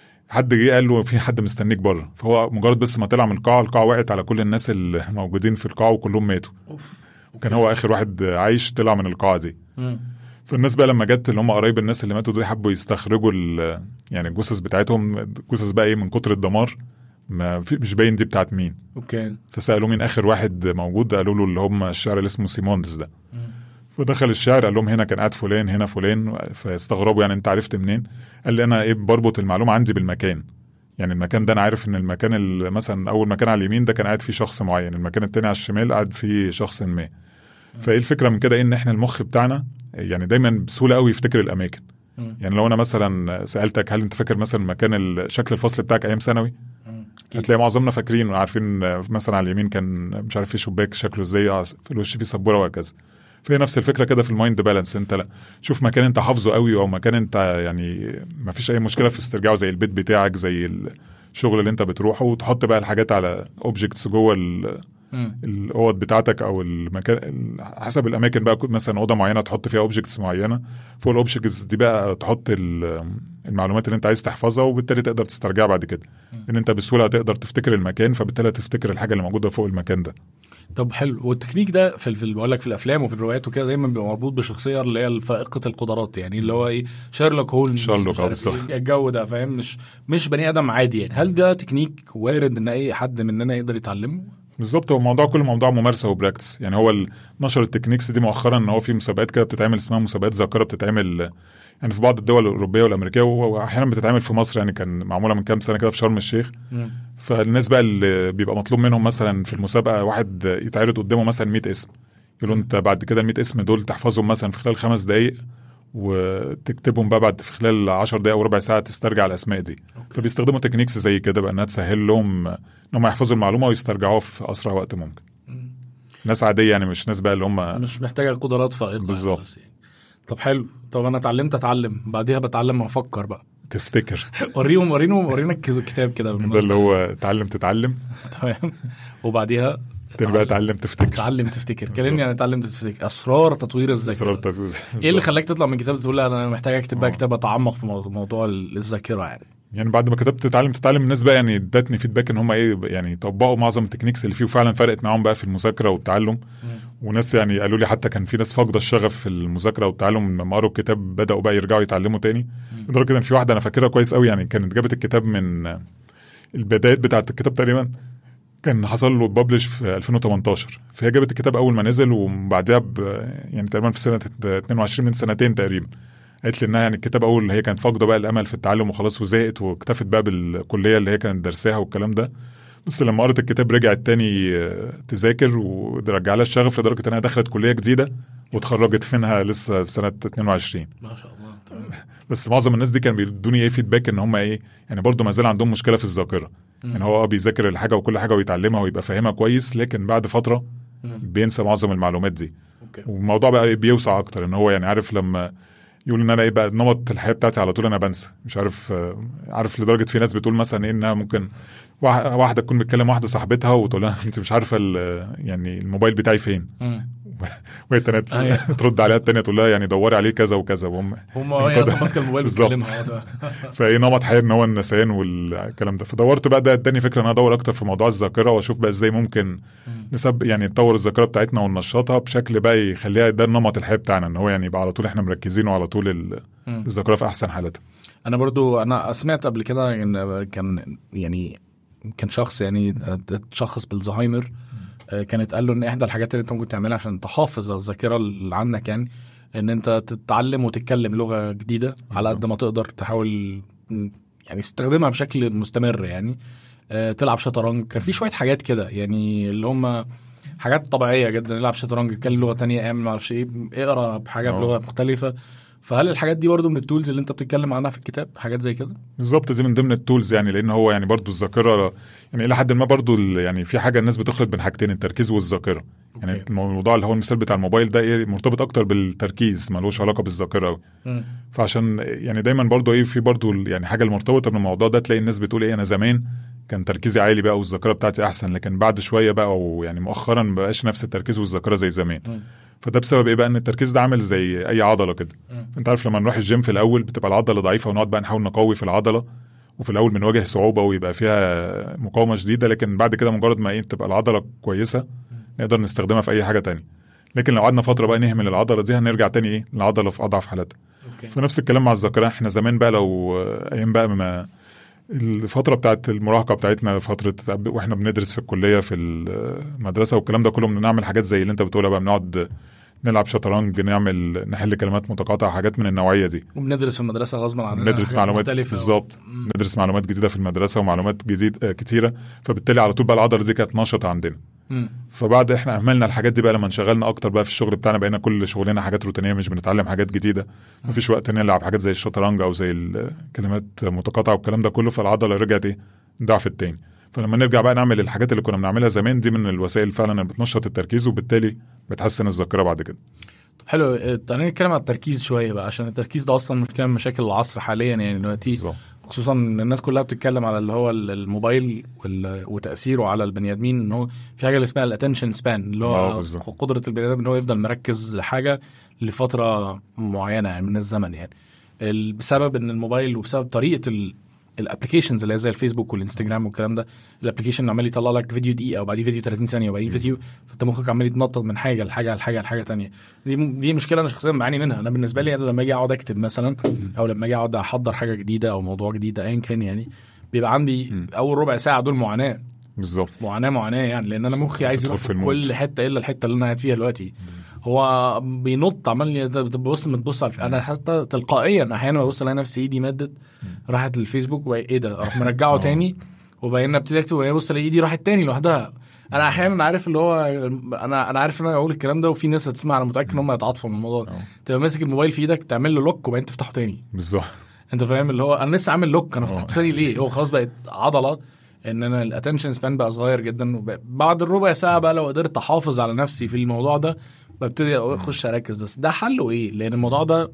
حد جه قال له في حد مستنيك بره فهو مجرد بس ما طلع من القاعه القاعه وقعت على كل الناس اللي موجودين في القاعه وكلهم ماتوا اوف وكان هو اخر واحد عايش طلع من القاعه دي مم. فالناس بقى لما جت اللي هم قرايب الناس اللي ماتوا دول حبوا يستخرجوا ال- يعني الجثث بتاعتهم الجثث بقى ايه من كتر الدمار ما في مش باين دي بتاعت مين اوكي فسالوه مين اخر واحد موجود قالوا له اللي هم الشاعر اللي اسمه سيموندز ده مم. فدخل الشاعر قال لهم هنا كان قاعد فلان هنا فلان فاستغربوا يعني انت عرفت منين قال لي انا ايه بربط المعلومه عندي بالمكان يعني المكان ده انا عارف ان المكان اللي مثلا اول مكان على اليمين ده كان قاعد فيه شخص معين المكان التاني على الشمال قاعد فيه شخص ما فايه الفكره من كده ايه ان احنا المخ بتاعنا يعني دايما بسهوله قوي يفتكر الاماكن مم. يعني لو انا مثلا سالتك هل انت فاكر مثلا مكان ال- شكل الفصل بتاعك ايام ثانوي مم. أكيد. هتلاقي معظمنا فاكرين وعارفين مثلا على اليمين كان مش عارف في شباك شكله ازاي آه، في الوش في سبوره وهكذا فهي نفس الفكره كده في المايند بالانس انت لا شوف مكان انت حافظه قوي او مكان انت يعني ما فيش اي مشكله في استرجاعه زي البيت بتاعك زي الشغل اللي انت بتروحه وتحط بقى الحاجات على اوبجكتس جوه ال- مم. الاوض بتاعتك او المكان ال- حسب الاماكن بقى كنت مثلا اوضه معينه تحط فيها اوبجكتس معينه فوق الاوبجكتس دي بقى تحط ال- المعلومات اللي انت عايز تحفظها وبالتالي تقدر تسترجعها بعد كده ان انت بسهوله هتقدر تفتكر المكان فبالتالي تفتكر الحاجه اللي موجوده فوق المكان ده طب حلو والتكنيك ده في في بقول لك في الافلام وفي الروايات وكده دايما بيبقى مربوط بشخصيه اللي هي فائقه القدرات يعني اللي هو ايه شارلوك هولمز شارلوك، مش اه عارف بالظبط. إيه، الجو ده فاهم مش مش بني ادم عادي يعني هل ده تكنيك وارد ان اي حد مننا يقدر يتعلمه؟ بالظبط هو الموضوع كله موضوع ممارسه وبراكتس يعني هو ال- نشر التكنيكس دي مؤخرا ان هو في مسابقات كده بتتعمل اسمها مسابقات ذاكره بتتعمل يعني في بعض الدول الاوروبيه والامريكيه واحيانا بتتعمل في مصر يعني كان معموله من كام سنه كده في شرم الشيخ فالناس بقى اللي بيبقى مطلوب منهم مثلا في المسابقه واحد يتعرض قدامه مثلا 100 اسم يقولوا انت بعد كده ال 100 اسم دول تحفظهم مثلا في خلال خمس دقائق وتكتبهم بقى بعد في خلال 10 دقائق او ربع ساعه تسترجع الاسماء دي أوكي. فبيستخدموا تكنيكس زي كده بقى انها تسهل لهم ان هم يحفظوا المعلومه ويسترجعوها في اسرع وقت ممكن مم. ناس عاديه يعني مش ناس بقى اللي هم مش محتاجه قدرات فائقه بالظبط. بس يعني. طب حلو طب انا اتعلمت اتعلم بعديها بتعلم افكر بقى تفتكر وريهم ورينا ورينا الكتاب كده ده بالمناسبة. اللي هو تعلم تتعلم تمام وبعديها تاني بقى تعلم تفتكر اتعلم تفتكر بالظبط. كلمني عن اتعلم تفتكر اسرار تطوير أسرار الذاكره التفكير. ايه اللي خلاك تطلع من كتاب تقول لا انا محتاج اكتب بقى آه. كتاب اتعمق في موضوع- موضوع الذاكره يعني يعني بعد ما كتبت تتعلم تتعلم الناس بقى يعني ادتني فيدباك ان هم ايه يعني طبقوا معظم التكنيكس اللي فيه وفعلا فرقت معاهم بقى في المذاكره والتعلم وناس يعني قالوا لي حتى كان في ناس فاقده الشغف في المذاكره والتعلم لما قروا الكتاب بداوا بقى يرجعوا يتعلموا تاني لدرجه ان في واحده انا فاكرها كويس قوي يعني كانت جابت الكتاب من البدايات بتاعت الكتاب تقريبا كان حصل له ببلش في 2018 فهي جابت الكتاب اول ما نزل وبعدها ب يعني تقريبا في سنه 22 من سنتين تقريبا قالت لي انها يعني الكتاب اول هي كانت فاقده بقى الامل في التعلم وخلاص وزهقت واكتفت بقى بالكليه اللي هي كانت درساها والكلام ده بس لما قرت الكتاب رجعت تاني آه، تذاكر ورجع لها الشغف لدرجه انها دخلت كليه جديده واتخرجت منها لسه في سنه 22 ما شاء الله تمام بس معظم الناس دي كانوا بيدوني ايه فيدباك ان هم ايه يعني برضه ما زال عندهم مشكله في الذاكره يعني هو اه بيذاكر الحاجه وكل حاجه ويتعلمها ويبقى فاهمها كويس لكن بعد فتره مم. بينسى معظم المعلومات دي اوكي والموضوع بقى إيه بيوسع اكتر ان هو يعني عارف لما يقول ان انا ايه بقى نمط الحياه بتاعتي على طول انا بنسى مش عارف آه، عارف لدرجه في ناس بتقول مثلا ايه انها ممكن واح- واحده تكون بتكلم واحده صاحبتها وتقول لها انت مش عارفه ال- يعني الموبايل بتاعي فين مم. وهي التانية أيوة. ترد عليها التانية تقول لها يعني دوري عليه كذا وكذا وهم هم هي اصلا ماسكه الموبايل بالظبط. بتكلمها فايه نمط حياه ان هو النسيان والكلام ده فدورت بقى ده اداني فكره ان انا ادور اكتر في موضوع الذاكره واشوف بقى ازاي ممكن نسب يعني نطور الذاكره بتاعتنا وننشطها بشكل بقى يخليها ده نمط الحياه بتاعنا ان هو يعني يبقى على طول احنا مركزين وعلى طول ال- مم. الذاكره في احسن حالتها انا برضو انا سمعت قبل كده ان كان يعني كان شخص يعني اتشخص بالزهايمر آه، كانت قال له ان احدى الحاجات اللي انت ممكن تعملها عشان تحافظ على الذاكره اللي عندك يعني ان انت تتعلم وتتكلم لغه جديده على قد ما تقدر تحاول م، يعني تستخدمها بشكل مستمر يعني آه، تلعب شطرنج كان في شويه حاجات كده يعني اللي هم حاجات طبيعيه جدا العب شطرنج اتكلم لغه تانية اعمل معرفش ايه اقرا بحاجه آه. بلغه مختلفه فهل الحاجات دي برضو من التولز اللي انت بتتكلم عنها في الكتاب حاجات زي كده بالظبط دي من ضمن التولز يعني لان هو يعني برضو الذاكره يعني الى حد ما برضو ال- يعني في حاجه الناس بتخلط بين حاجتين التركيز والذاكره يعني أوكي. الموضوع اللي هو المثال بتاع الموبايل ده ايه مرتبط اكتر بالتركيز ملوش علاقه بالذاكره قوي فعشان يعني دايما برضو ايه في برضو ال- يعني حاجه المرتبطه بالموضوع ده تلاقي الناس بتقول ايه انا زمان كان تركيزي عالي بقى والذاكره بتاعتي احسن لكن بعد شويه بقى او يعني مؤخرا ما بقاش نفس التركيز والذاكره زي زمان مم. فده بسبب ايه بقى ان التركيز ده عامل زي اي عضله كده مم. انت عارف لما نروح الجيم في الاول بتبقى العضله ضعيفه ونقعد بقى نحاول نقوي في العضله وفي الاول بنواجه صعوبه ويبقى فيها مقاومه شديده لكن بعد كده مجرد ما ايه تبقى العضله كويسه نقدر نستخدمها في اي حاجه تانية لكن لو قعدنا فتره بقى نهمل العضله دي هنرجع تاني ايه العضله في اضعف حالتها اوكي فنفس الكلام مع الذاكره احنا زمان بقى لو آه، ايام بقى ما الفتره بتاعت المراهقه بتاعتنا فتره واحنا بندرس في الكليه في المدرسه والكلام ده كله بنعمل حاجات زي اللي انت بتقولها بقى بنقعد نلعب شطرنج نعمل نحل كلمات متقاطعه حاجات من النوعيه دي وبندرس في المدرسه غصبا عننا ندرس حاجات معلومات مختلفة. بالظبط مم. ندرس معلومات جديده في المدرسه ومعلومات جديد آه، كتيره فبالتالي على طول بقى العضله دي كانت نشطه عندنا مم. فبعد احنا اهملنا الحاجات دي بقى لما انشغلنا اكتر بقى في الشغل بتاعنا بقينا كل شغلنا حاجات روتينيه مش بنتعلم حاجات جديده مفيش وقت نلعب حاجات زي الشطرنج او زي الكلمات متقاطعه والكلام ده كله فالعضله رجعت ايه ضعفت تاني فلما نرجع بقى نعمل الحاجات اللي كنا بنعملها زمان دي من الوسائل فعلا اللي بتنشط التركيز وبالتالي بتحسن الذاكره بعد كده طب حلو اه، تعالى نتكلم عن التركيز شويه بقى عشان التركيز ده اصلا مشكله من مشاكل العصر حاليا يعني دلوقتي بالظبط خصوصا ان الناس كلها بتتكلم على اللي هو ال- الموبايل وال- وتاثيره على البني ادمين ان هو في حاجه اللي اسمها الاتنشن سبان اللي اه هو بالظبط. قدره البني ادم ان هو يفضل مركز لحاجه لفتره معينه يعني من الزمن يعني ال- بسبب ان الموبايل وبسبب طريقه الابلكيشنز اللي هي زي الفيسبوك والانستجرام والكلام ده الابلكيشن عمال يطلع لك فيديو دقيقه وبعدين فيديو 30 ثانيه وبعدين فيديو فانت مخك عمال يتنطط من حاجه لحاجه لحاجه لحاجه تانية دي دي مشكله انا شخصيا بعاني منها انا بالنسبه لي أنا لما اجي اقعد اكتب مثلا او لما اجي اقعد احضر حاجه جديده او موضوع جديد ايا كان يعني بيبقى عندي مم. اول ربع ساعه دول معاناه بالظبط معاناه معاناه يعني لان انا مخي عايز تدخل يروح في في المود. كل حته الا الحته اللي انا قاعد فيها دلوقتي هو بينط عمال ي- بتبص بتبص على انا حتى تلقائيا احيانا ببص الاقي نفسي ايدي مدت راحت للفيسبوك وبقى ايه ده اروح مرجعه آه. تاني وبعدين ابتدي اكتب وبعدين ابص الاقي ايدي راحت تاني لوحدها انا احيانا عارف اللي هو انا انا عارف ان انا اقول الكلام ده وفي ناس هتسمع انا متاكد ان هم هيتعاطفوا من الموضوع ده آه. تبقى ماسك الموبايل في ايدك تعمل له لوك وبعدين تفتحه تاني بالظبط انت فاهم اللي هو انا لسه عامل لوك انا اه. فتحته تاني ليه هو خلاص بقت عضله ان انا الاتنشن سبان بقى صغير جدا وب- بعد الربع ساعه بقى لو قدرت احافظ على نفسي في الموضوع ده ببتدي اخش اركز بس ده حله ايه لان الموضوع ده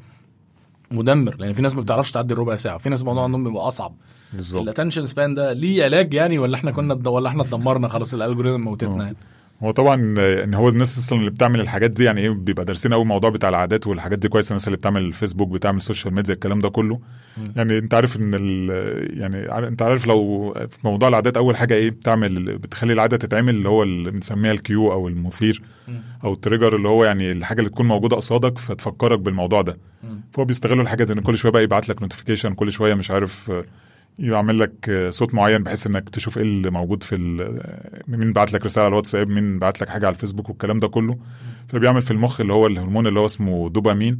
مدمر لان في ناس ما بتعرفش تعدي الربع ساعه في ناس الموضوع عندهم بيبقى اصعب بالظبط الاتنشن سبان ده ليه علاج يعني ولا احنا كنا ولا احنا اتدمرنا خلاص الالجوريزم موتتنا اه. يعني هو طبعا آه، ان هو الناس اصلا اللي بتعمل الحاجات دي يعني ايه بيبقى دارسين قوي الموضوع بتاع العادات والحاجات دي كويس الناس اللي بتعمل الفيسبوك بتعمل السوشيال ميديا الكلام ده كله مم. يعني انت عارف ان ال- يعني عار- انت عارف لو في موضوع العادات اول حاجه ايه بتعمل بتخلي العاده تتعمل اللي هو اللي بنسميها الكيو او المثير مم. او التريجر اللي هو يعني الحاجه اللي تكون موجوده قصادك فتفكرك بالموضوع ده مم. فهو بيستغلوا الحاجه دي ان كل شويه بقى يبعت لك نوتيفيكيشن كل شويه مش عارف آه، يعمل لك آه، صوت معين بحيث انك تشوف ايه اللي موجود في ال- آه، مين بعت لك رساله على الواتساب مين بعت لك حاجه على الفيسبوك والكلام ده كله فبيعمل في المخ اللي هو الهرمون اللي هو اسمه دوبامين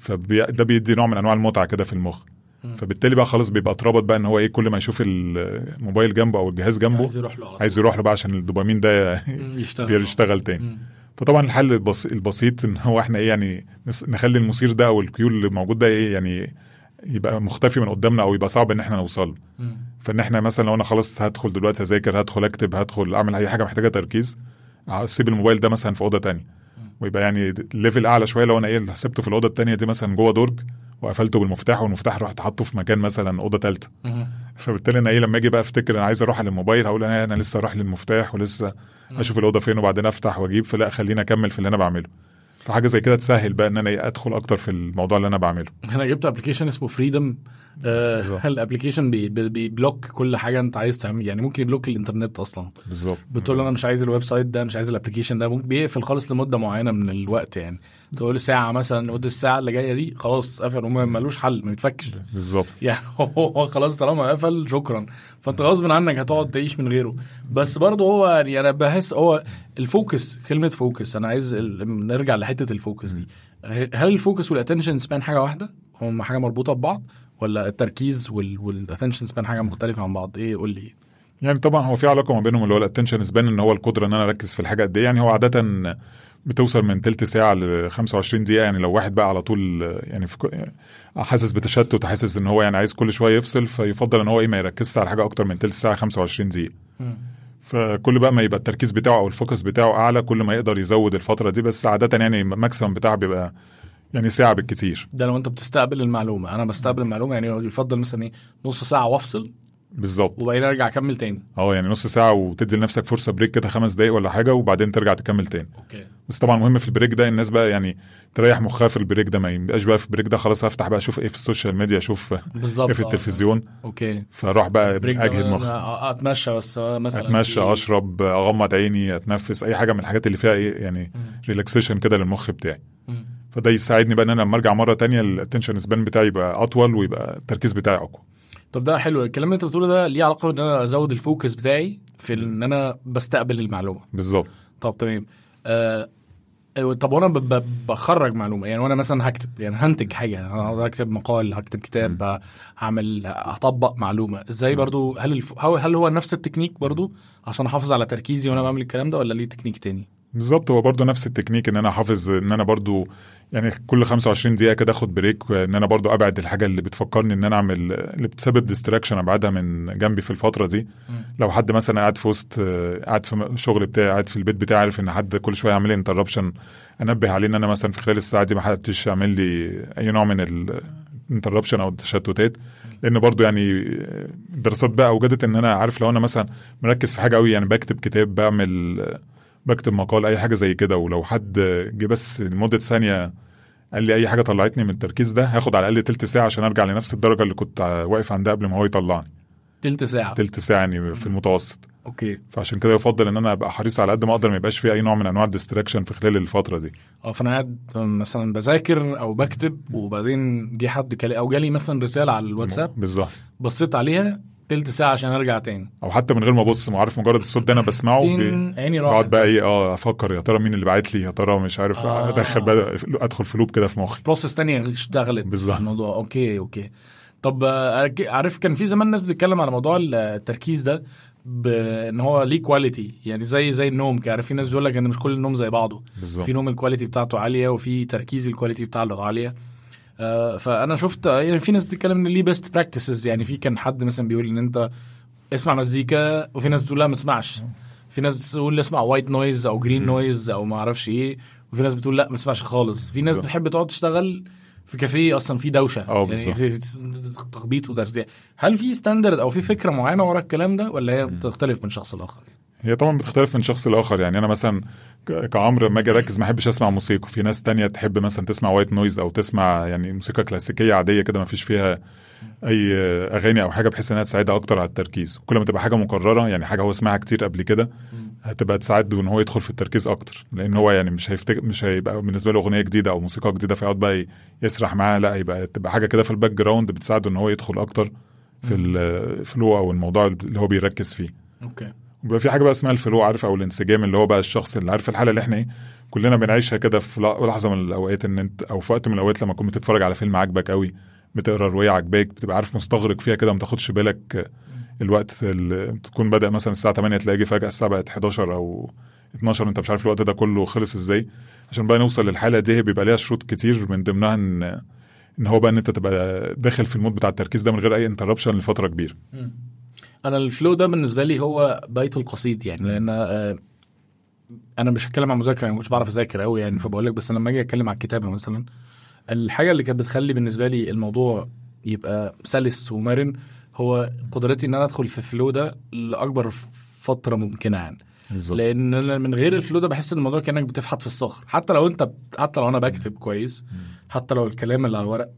فده بيدي نوع من انواع المتعه كده في المخ مم. فبالتالي بقى خلاص بيبقى اتربط بقى ان هو ايه كل ما يشوف الموبايل جنبه او الجهاز جنبه عايز يروح له على طول. عايز يروح له بقى عشان الدوبامين ده مم. يشتغل بيشتغل تاني مم. فطبعا الحل البس- البسيط ان هو احنا ايه يعني نس- نخلي المثير ده او الكيو اللي موجود ده ايه يعني يبقى مختفي من قدامنا او يبقى صعب ان احنا نوصل له. مم. فان احنا مثلا لو انا خلاص هدخل دلوقتي اذاكر هدخل اكتب هدخل اعمل اي حاجه محتاجه تركيز اسيب الموبايل ده مثلا في اوضه تانية ويبقى يعني ليفل اعلى شويه لو انا ايه سبته في الاوضه التانية دي مثلا جوه درج وقفلته بالمفتاح والمفتاح رحت حاطه في مكان مثلا اوضه ثالثه مم. فبالتالي انا ايه لما اجي بقى افتكر انا عايز اروح على الموبايل هقول انا انا لسه اروح للمفتاح ولسه اشوف الاوضه فين وبعدين افتح واجيب فلا خليني اكمل في اللي انا بعمله فحاجه زي كده تسهل بقى ان انا إيه ادخل اكتر في الموضوع اللي انا بعمله انا جبت ابلكيشن اسمه فريدم بالظبط. الابلكيشن بي بي- بيبلوك كل حاجه انت عايز تعمل يعني ممكن يبلوك الانترنت اصلا بالظبط بتقول له انا مش عايز الويب سايت ده مش عايز الابلكيشن ده ممكن بيقفل خالص لمده معينه من الوقت يعني تقول له ساعه مثلا مده الساعه اللي جايه دي خلاص قفل وما- ملوش حل ما يتفكش بالظبط يعني هو خلاص طالما قفل شكرا فانت غصب عنك هتقعد تعيش من غيره بس برضه هو يعني انا بحس هو الفوكس كلمه فوكس انا عايز ال- نرجع لحته الفوكس دي هل الفوكس والاتنشن سبان حاجه واحده هم حاجه مربوطه ببعض ولا التركيز والاتنشن سبان حاجه مختلفه عن بعض ايه قول لي يعني طبعا هو في علاقه ما بينهم اللي هو الاتنشن سبان ان هو القدره ان انا اركز في الحاجه قد ايه يعني هو عاده بتوصل من تلت ساعه ل 25 دقيقه يعني لو واحد بقى على طول يعني في ك- حاسس بتشتت حاسس ان هو يعني عايز كل شويه يفصل فيفضل ان هو ايه ما يركزش على حاجه اكتر من تلت ساعه 25 دقيقه فكل بقى ما يبقى التركيز بتاعه او الفوكس بتاعه اعلى كل ما يقدر يزود الفتره دي بس عاده يعني الماكسيمم بتاعه بيبقى يعني ساعه بالكتير ده لو انت بتستقبل المعلومه انا بستقبل المعلومه يعني يفضل مثلا ايه نص ساعه وافصل بالظبط وبعدين ارجع اكمل تاني اه يعني نص ساعه وتدي لنفسك فرصه بريك كده خمس دقايق ولا حاجه وبعدين ترجع تكمل تاني اوكي بس طبعا مهم في البريك ده الناس بقى يعني تريح مخها في البريك ده ما يبقاش بقى في البريك ده خلاص هفتح بقى اشوف ايه في السوشيال ميديا اشوف بالظبط ايه في آه. التلفزيون اوكي فاروح بقى بريك اجهد ده مخ أنا اتمشى بس مثلا اتمشى في- اشرب اغمض عيني اتنفس اي حاجه من الحاجات اللي فيها ايه يعني مم. ريلاكسيشن كده للمخ بتاعي مم. فده يساعدني بقى ان انا لما ارجع مره تانية الاتنشن سبان بتاعي يبقى اطول ويبقى التركيز بتاعي اقوى طب ده حلو الكلام اللي انت بتقوله ده ليه علاقه بان انا ازود الفوكس بتاعي في ان انا بستقبل المعلومه بالظبط طب تمام آه أيوة، طب وانا ب- ب- بخرج معلومه يعني وانا مثلا هكتب يعني هنتج حاجه أنا هكتب مقال هكتب كتاب ه- هعمل هطبق معلومه ازاي برضو هل الف... هل هل هو نفس التكنيك برضو عشان احافظ على تركيزي وانا بعمل الكلام ده ولا ليه تكنيك تاني بالظبط هو برضه نفس التكنيك ان انا حافظ ان انا برضه يعني كل 25 دقيقه كده اخد بريك ان انا برضه ابعد الحاجه اللي بتفكرني ان انا اعمل اللي بتسبب ديستراكشن ابعدها من جنبي في الفتره دي لو حد مثلا قاعد في وسط آه، قاعد في الشغل بتاعي قاعد في البيت بتاعي عارف ان حد كل شويه يعمل لي انتربشن انبه عليه ان انا مثلا في خلال الساعه دي ما حدش يعمل لي اي نوع من الانتربشن او التشتتات لان برضو يعني الدراسات بقى اوجدت ان انا عارف لو انا مثلا مركز في حاجه قوي يعني بكتب كتاب بعمل بكتب مقال اي حاجه زي كده ولو حد جه بس لمده ثانيه قال لي اي حاجه طلعتني من التركيز ده هاخد على الاقل تلت ساعه عشان ارجع لنفس الدرجه اللي كنت واقف عندها قبل ما هو يطلعني تلت ساعه تلت ساعه يعني في المتوسط اوكي فعشان كده يفضل ان انا ابقى حريص على قد ما اقدر ما يبقاش في اي نوع من انواع الديستراكشن في خلال الفتره دي اه فانا قاعد مثلا بذاكر او بكتب وبعدين جه حد كلي او جالي مثلا رساله على الواتساب بالظبط بصيت عليها تلت ساعه عشان ارجع تاني او حتى من غير ما ابص ما عارف مجرد الصوت ده انا بسمعه بي... تين، عيني راحت بقعد بقى ايه اه افكر يا ترى مين اللي باعت لي يا ترى مش عارف آه. ادخل بقى ادخل في لوب كده في مخي بروسس تانية اشتغلت بالظبط. في الموضوع اوكي اوكي طب آه، عارف كان في زمان ناس بتتكلم على موضوع التركيز ده بان هو ليه كواليتي يعني زي زي النوم كده عارف في ناس بتقول لك ان مش كل النوم زي بعضه بالظبط في نوم الكواليتي بتاعته عاليه وفي تركيز الكواليتي بتاعته عاليه آه، فانا شفت يعني في ناس بتتكلم ان ليه بيست براكتسز يعني في كان حد مثلا بيقول ان انت اسمع مزيكا وفي ناس بتقول لا ما تسمعش في ناس بتقول اسمع وايت نويز او جرين نويز او ما اعرفش ايه وفي ناس بتقول لا ما تسمعش خالص في ناس بالظبط. بتحب تقعد تشتغل في كافيه اصلا في دوشه اه يعني بالظبط. في في تخبيط وترزيع هل في ستاندرد او في فكره معينه ورا الكلام ده ولا هي بتختلف من شخص لاخر هي طبعا بتختلف من شخص لاخر يعني انا مثلا ك- كعمر لما اجي اركز ما احبش اسمع موسيقى في ناس تانية تحب مثلا تسمع وايت نويز او تسمع يعني موسيقى كلاسيكيه عاديه كده ما فيش فيها اي اغاني او حاجه بحيث انها تساعدها اكتر على التركيز كل ما تبقى حاجه مكرره يعني حاجه هو سمعها كتير قبل كده هتبقى تساعده ان هو يدخل في التركيز اكتر لان هو يعني مش هيفتكر مش هيبقى بالنسبه له اغنيه جديده او موسيقى جديده فيقعد بقى ي- يسرح معاها لا يبقى تبقى حاجه كده في الباك جراوند بتساعده ان هو يدخل اكتر في الفلو او الموضوع اللي هو بيركز فيه اوكي وبيبقى في حاجه بقى اسمها الفلو عارف او الانسجام اللي هو بقى الشخص اللي عارف الحاله اللي احنا ايه كلنا بنعيشها كده في ل- لحظه من الاوقات ان انت او في وقت من الاوقات لما تكون بتتفرج على فيلم عاجبك قوي بتقرا روايه عاجباك بتبقى عارف مستغرق فيها كده ما تاخدش بالك الوقت اللي تكون بادئ مثلا الساعه 8 تلاقي فجاه الساعه بقت 11 او 12 انت مش عارف الوقت ده كله خلص ازاي عشان بقى نوصل للحاله دي بيبقى ليها شروط كتير من ضمنها ان ان هو بقى ان انت تبقى داخل في المود بتاع التركيز ده من غير اي انتربشن لفتره كبيره انا الفلو ده بالنسبه لي هو بيت القصيد يعني لان آه، انا مش هتكلم عن مذاكره انا ما كنتش بعرف اذاكر قوي يعني فبقول لك بس لما اجي اتكلم عن الكتابه مثلا الحاجه اللي كانت بتخلي بالنسبه لي الموضوع يبقى سلس ومرن هو قدرتي ان انا ادخل في الفلو ده لاكبر ف- فتره ممكنه يعني بالظبط لان أنا من غير الفلو ده بحس ان الموضوع كانك بتفحط في الصخر حتى لو انت حتى لو انا بكتب كويس حتى لو الكلام اللي على الورق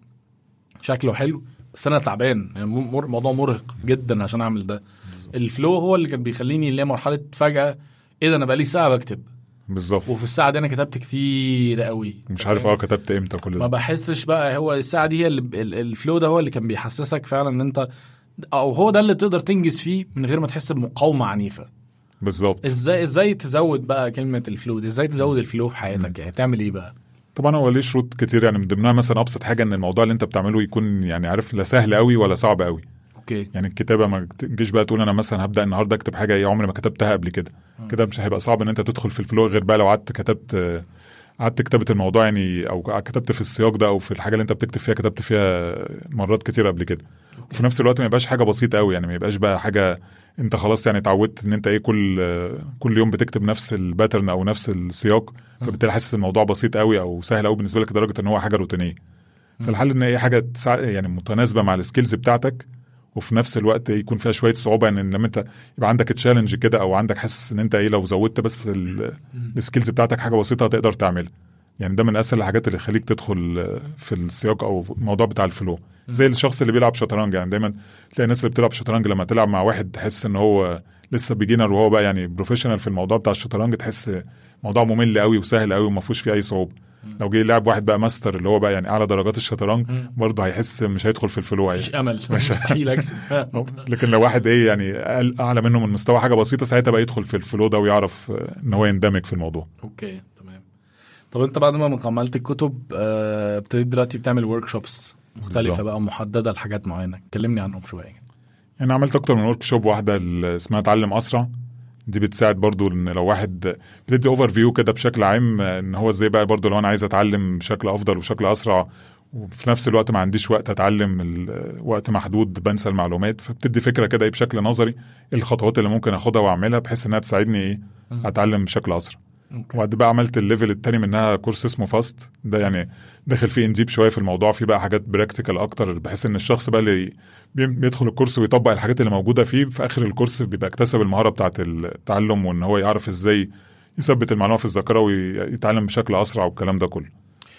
شكله حلو بس انا تعبان يعني مر- موضوع مرهق جدا عشان اعمل ده الفلو هو اللي كان بيخليني اللي هي مرحله فجاه ايه ده انا بقالي ساعه بكتب بالظبط وفي الساعه دي انا كتبت كتير قوي مش عارف اه كتبت امتى كل ما ده بحسش بقى هو الساعه دي هي اللي ال- الفلو ده هو اللي كان بيحسسك فعلا ان انت او هو ده اللي تقدر تنجز فيه من غير ما تحس بمقاومه عنيفه بالظبط ازاي ازاي تزود بقى كلمه الفلو دي ازاي تزود الفلو في حياتك يعني تعمل ايه بقى طبعا هو ليه شروط كتير يعني من ضمنها مثلا ابسط حاجه ان الموضوع اللي انت بتعمله يكون يعني عارف لا سهل قوي ولا صعب قوي اوكي يعني الكتابه ما تجيش بقى تقول انا مثلا هبدا النهارده اكتب حاجه ايه عمري ما كتبتها قبل كده كده مش هيبقى صعب ان انت تدخل في الفلو غير بقى لو قعدت كتبت آه، قعدت كتابه الموضوع يعني او كتبت في السياق ده او في الحاجه اللي انت بتكتب فيها كتبت فيها مرات كتير قبل كده وفي نفس الوقت ما يبقاش حاجه بسيطه قوي يعني ما يبقاش بقى حاجه انت خلاص يعني اتعودت ان انت ايه كل آه، كل يوم بتكتب نفس الباترن او نفس السياق فبالتالي حاسس الموضوع بسيط قوي او سهل قوي بالنسبه لك لدرجه ان هو حاجه روتينيه فالحل ان اي حاجه تسع... يعني متناسبه مع السكيلز بتاعتك وفي نفس الوقت يكون فيها شويه صعوبه ان لما انت يبقى عندك تشالنج كده او عندك حاسس ان انت ايه لو زودت بس ال- السكيلز بتاعتك حاجه بسيطه هتقدر تعملها يعني ده من اسهل الحاجات اللي تخليك تدخل في السياق او في الموضوع بتاع الفلو زي الشخص اللي بيلعب شطرنج يعني دايما تلاقي الناس اللي بتلعب شطرنج لما تلعب مع واحد تحس ان هو لسه بيجينر وهو بقى يعني بروفيشنال في الموضوع بتاع الشطرنج تحس موضوع ممل قوي وسهل قوي وما فيهوش فيه اي صعوبه لو جه يلعب واحد بقى ماستر اللي هو بقى يعني اعلى درجات الشطرنج برضه هيحس مش هيدخل في الفلو يعني مفيش امل مش- مستحيل اكسب لكن لو واحد ايه يعني أقل- اعلى منه من مستوى حاجه بسيطه ساعتها بقى يدخل في الفلو ده ويعرف آه، ان هو يندمج في الموضوع اوكي تمام طب انت بعد ما عملت الكتب آه، ابتديت دلوقتي بتعمل ورك شوبس مختلفه بالظبط. بقى محدده لحاجات معينه كلمني عنهم شويه يعني عملت اكتر من ورك شوب واحده اللي اسمها اتعلم اسرع دي بتساعد برضو ان لو واحد بتدي اوفر فيو كده بشكل عام آه، ان هو ازاي بقى برضو لو انا عايز اتعلم بشكل افضل وبشكل اسرع وفي نفس الوقت ما عنديش وقت اتعلم ال- وقت محدود بنسى المعلومات فبتدي فكره كده ايه بشكل نظري ايه الخطوات اللي ممكن اخدها واعملها بحيث انها تساعدني ايه اتعلم بشكل اسرع اوكي وبعد بقى عملت الليفل التاني منها كورس اسمه فاست ده يعني داخل فيه انديب شويه في الموضوع فيه بقى حاجات براكتيكال اكتر بحيث ان الشخص بقى اللي بي- بيدخل الكورس ويطبق الحاجات اللي موجوده فيه في اخر الكورس بيبقى اكتسب المهاره بتاعه التعلم وان هو يعرف ازاي يثبت المعلومه في الذاكره ويتعلم بشكل اسرع والكلام ده كله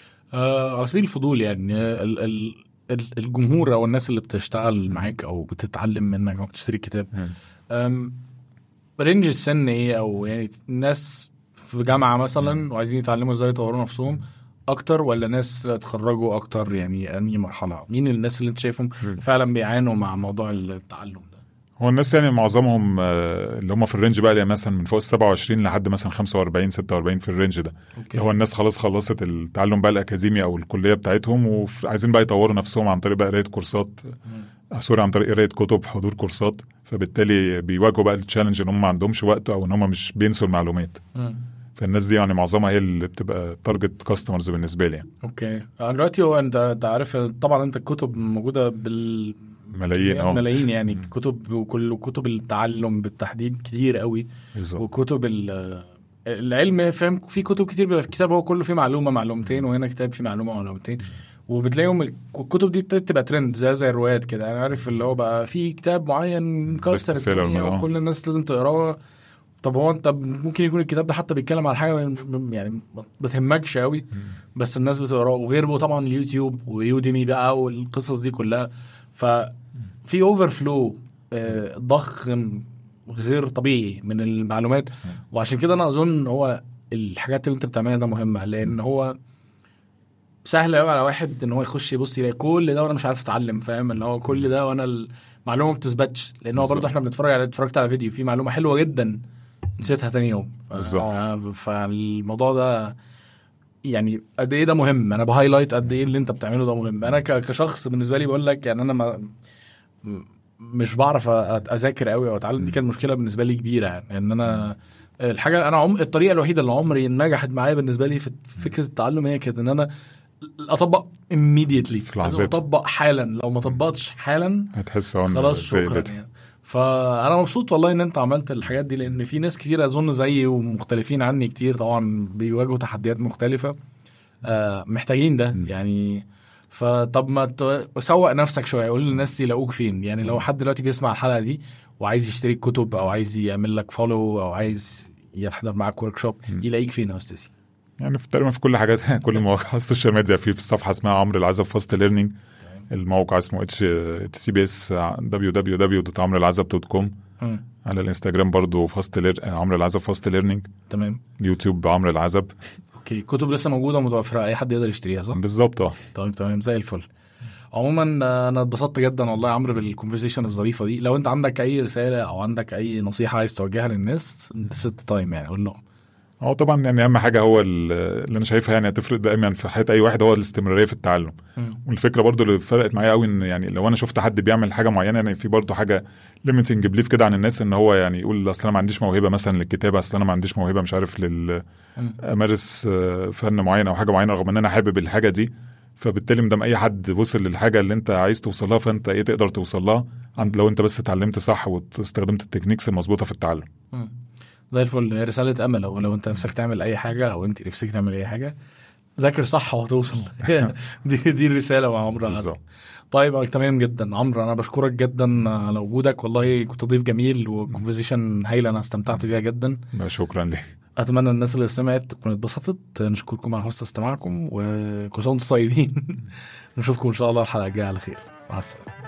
آه على سبيل الفضول يعني ال ال ال- الجمهور او الناس اللي بتشتغل معاك او بتتعلم منك او بتشتري كتاب أم، رينج السن ايه او يعني ناس في جامعه مثلا وعايزين يتعلموا ازاي يطوروا نفسهم اكتر ولا ناس اتخرجوا اكتر يعني انهي مرحله مين الناس اللي انت شايفهم فعلا بيعانوا مع موضوع التعلم ده هو الناس يعني معظمهم آه، اللي هم في الرينج بقى اللي مثلا من فوق ال 27 لحد مثلا 45 46 في الرينج ده اوكي اللي هو الناس خلاص خلصت التعلم بقى الاكاديمي او الكليه بتاعتهم وعايزين بقى يطوروا نفسهم عن طريق بقى قرايه كورسات آه، سوري عن طريق قرايه كتب حضور كورسات فبالتالي بيواجهوا بقى التشالنج ان هم ما عندهمش وقت او ان هم مش بينسوا المعلومات مم. فالناس دي يعني معظمها هي اللي بتبقى تارجت كاستمرز بالنسبه لي يعني اوكي آه، دلوقتي هو انت انت عارف طبعا انت الكتب موجوده بال ملايين اه ملايين يعني كتب وكل كتب التعلم بالتحديد كتير قوي بالظبط وكتب ال- العلم فاهم في كتب كتير بيبقى في كتاب هو كله فيه معلومه معلومتين وهنا كتاب فيه معلومه معلومتين وبتلاقيهم الكتب دي ابتدت تبقى ترند زي زي الروايات كده انا عارف اللي هو بقى في كتاب معين مكسر Best seller الدنيا آه. وكل الناس لازم تقراه طب هو انت ممكن يكون الكتاب ده حتى بيتكلم على حاجه م- يعني ما بتهمكش قوي بس الناس بتقراه وغير بقى طبعا اليوتيوب ويوديمي بقى والقصص دي كلها ففي اوفر فلو ضخم غير طبيعي من المعلومات وعشان كده انا اظن هو الحاجات اللي انت بتعملها ده مهمه لان هو سهل قوي على واحد ان هو يخش يبص يلاقي كل ده وانا مش عارف اتعلم فاهم اللي هو كل ده وانا المعلومه ما بتثبتش لان هو برضه بالظبط. احنا بنتفرج على اتفرجت على فيديو فيه معلومه حلوه جدا نسيتها تاني يوم ف- بالظبط. فالموضوع ده يعني قد ايه ده مهم انا بهايلايت قد ايه اللي انت بتعمله ده مهم انا ك- كشخص بالنسبه لي بقول لك يعني انا ما م- مش بعرف أ- اذاكر قوي او اتعلم دي كانت مشكله بالنسبه لي كبيره يعني ان انا الحاجه انا عم الطريقه الوحيده اللي عمري نجحت معايا بالنسبه لي في فكره التعلم هي كانت ان انا اطبق immediately في لحظتها. اطبق حالا لو ما طبقتش حالا هتحس اه إن خلاص زي شكرا قلتها. يعني فانا مبسوط والله ان انت عملت الحاجات دي لان في ناس كتير اظن زيي ومختلفين عني كتير طبعا بيواجهوا تحديات مختلفه آه محتاجين ده م. يعني فطب ما تسوق نفسك شويه قول للناس يلاقوك فين يعني لو حد دلوقتي بيسمع الحلقه دي وعايز يشتري كتب او عايز يعمل لك فولو او عايز يحضر معاك ورك شوب يلاقيك فين يا استاذ يعني في تقريبا في كل حاجات كل المواقع السوشيال ميديا في في الصفحه اسمها عمرو العزب فاست ليرنينج الموقع اسمه اتش سي بي اس www.عمرالعزب.com مم. على الانستجرام برضو فاست لير عمرو العزب فاست ليرنينج تمام اليوتيوب عمرو العزب اوكي كتب لسه موجوده ومتوفره اي حد يقدر يشتريها صح؟ بالظبط اه تمام تمام زي الفل عموما آه، انا اتبسطت جدا والله يا عمرو بالكونفرسيشن الظريفه دي لو انت عندك اي رساله او عندك اي نصيحه عايز توجهها للناس انت ست تايم يعني قول لهم هو طبعا يعني اهم حاجه هو ال- اللي انا شايفها يعني هتفرق دايما في حياه اي واحد هو الاستمراريه في التعلم والفكره برضو اللي فرقت معايا قوي ان يعني لو انا شفت حد بيعمل حاجه معينه يعني في برضو حاجه ليميتنج بليف كده عن الناس ان هو يعني يقول اصل انا ما عنديش موهبه مثلا للكتابه اصل انا ما عنديش موهبه مش عارف لل مم. امارس آه، فن معين او حاجه معينه رغم ان انا حابب الحاجه دي فبالتالي مدام اي حد وصل للحاجه اللي انت عايز توصل لها فانت ايه تقدر توصل لها عند لو انت بس اتعلمت صح واستخدمت التكنيكس المظبوطه في التعلم مم. زي الفل هي رساله امل او لو انت نفسك تعمل اي حاجه او انت نفسك تعمل اي حاجه ذاكر صح وهتوصل دي دي الرساله مع عمرو العزب بالظبط طيب تمام جدا عمرو انا بشكرك جدا على وجودك والله كنت ضيف جميل وكونفرزيشن هايله انا استمتعت بيها جدا شكرا لك اتمنى الناس اللي سمعت تكون اتبسطت نشكركم على حسن استماعكم وكل سنه وانتم طيبين نشوفكم ان شاء الله الحلقه الجايه على خير مع السلامه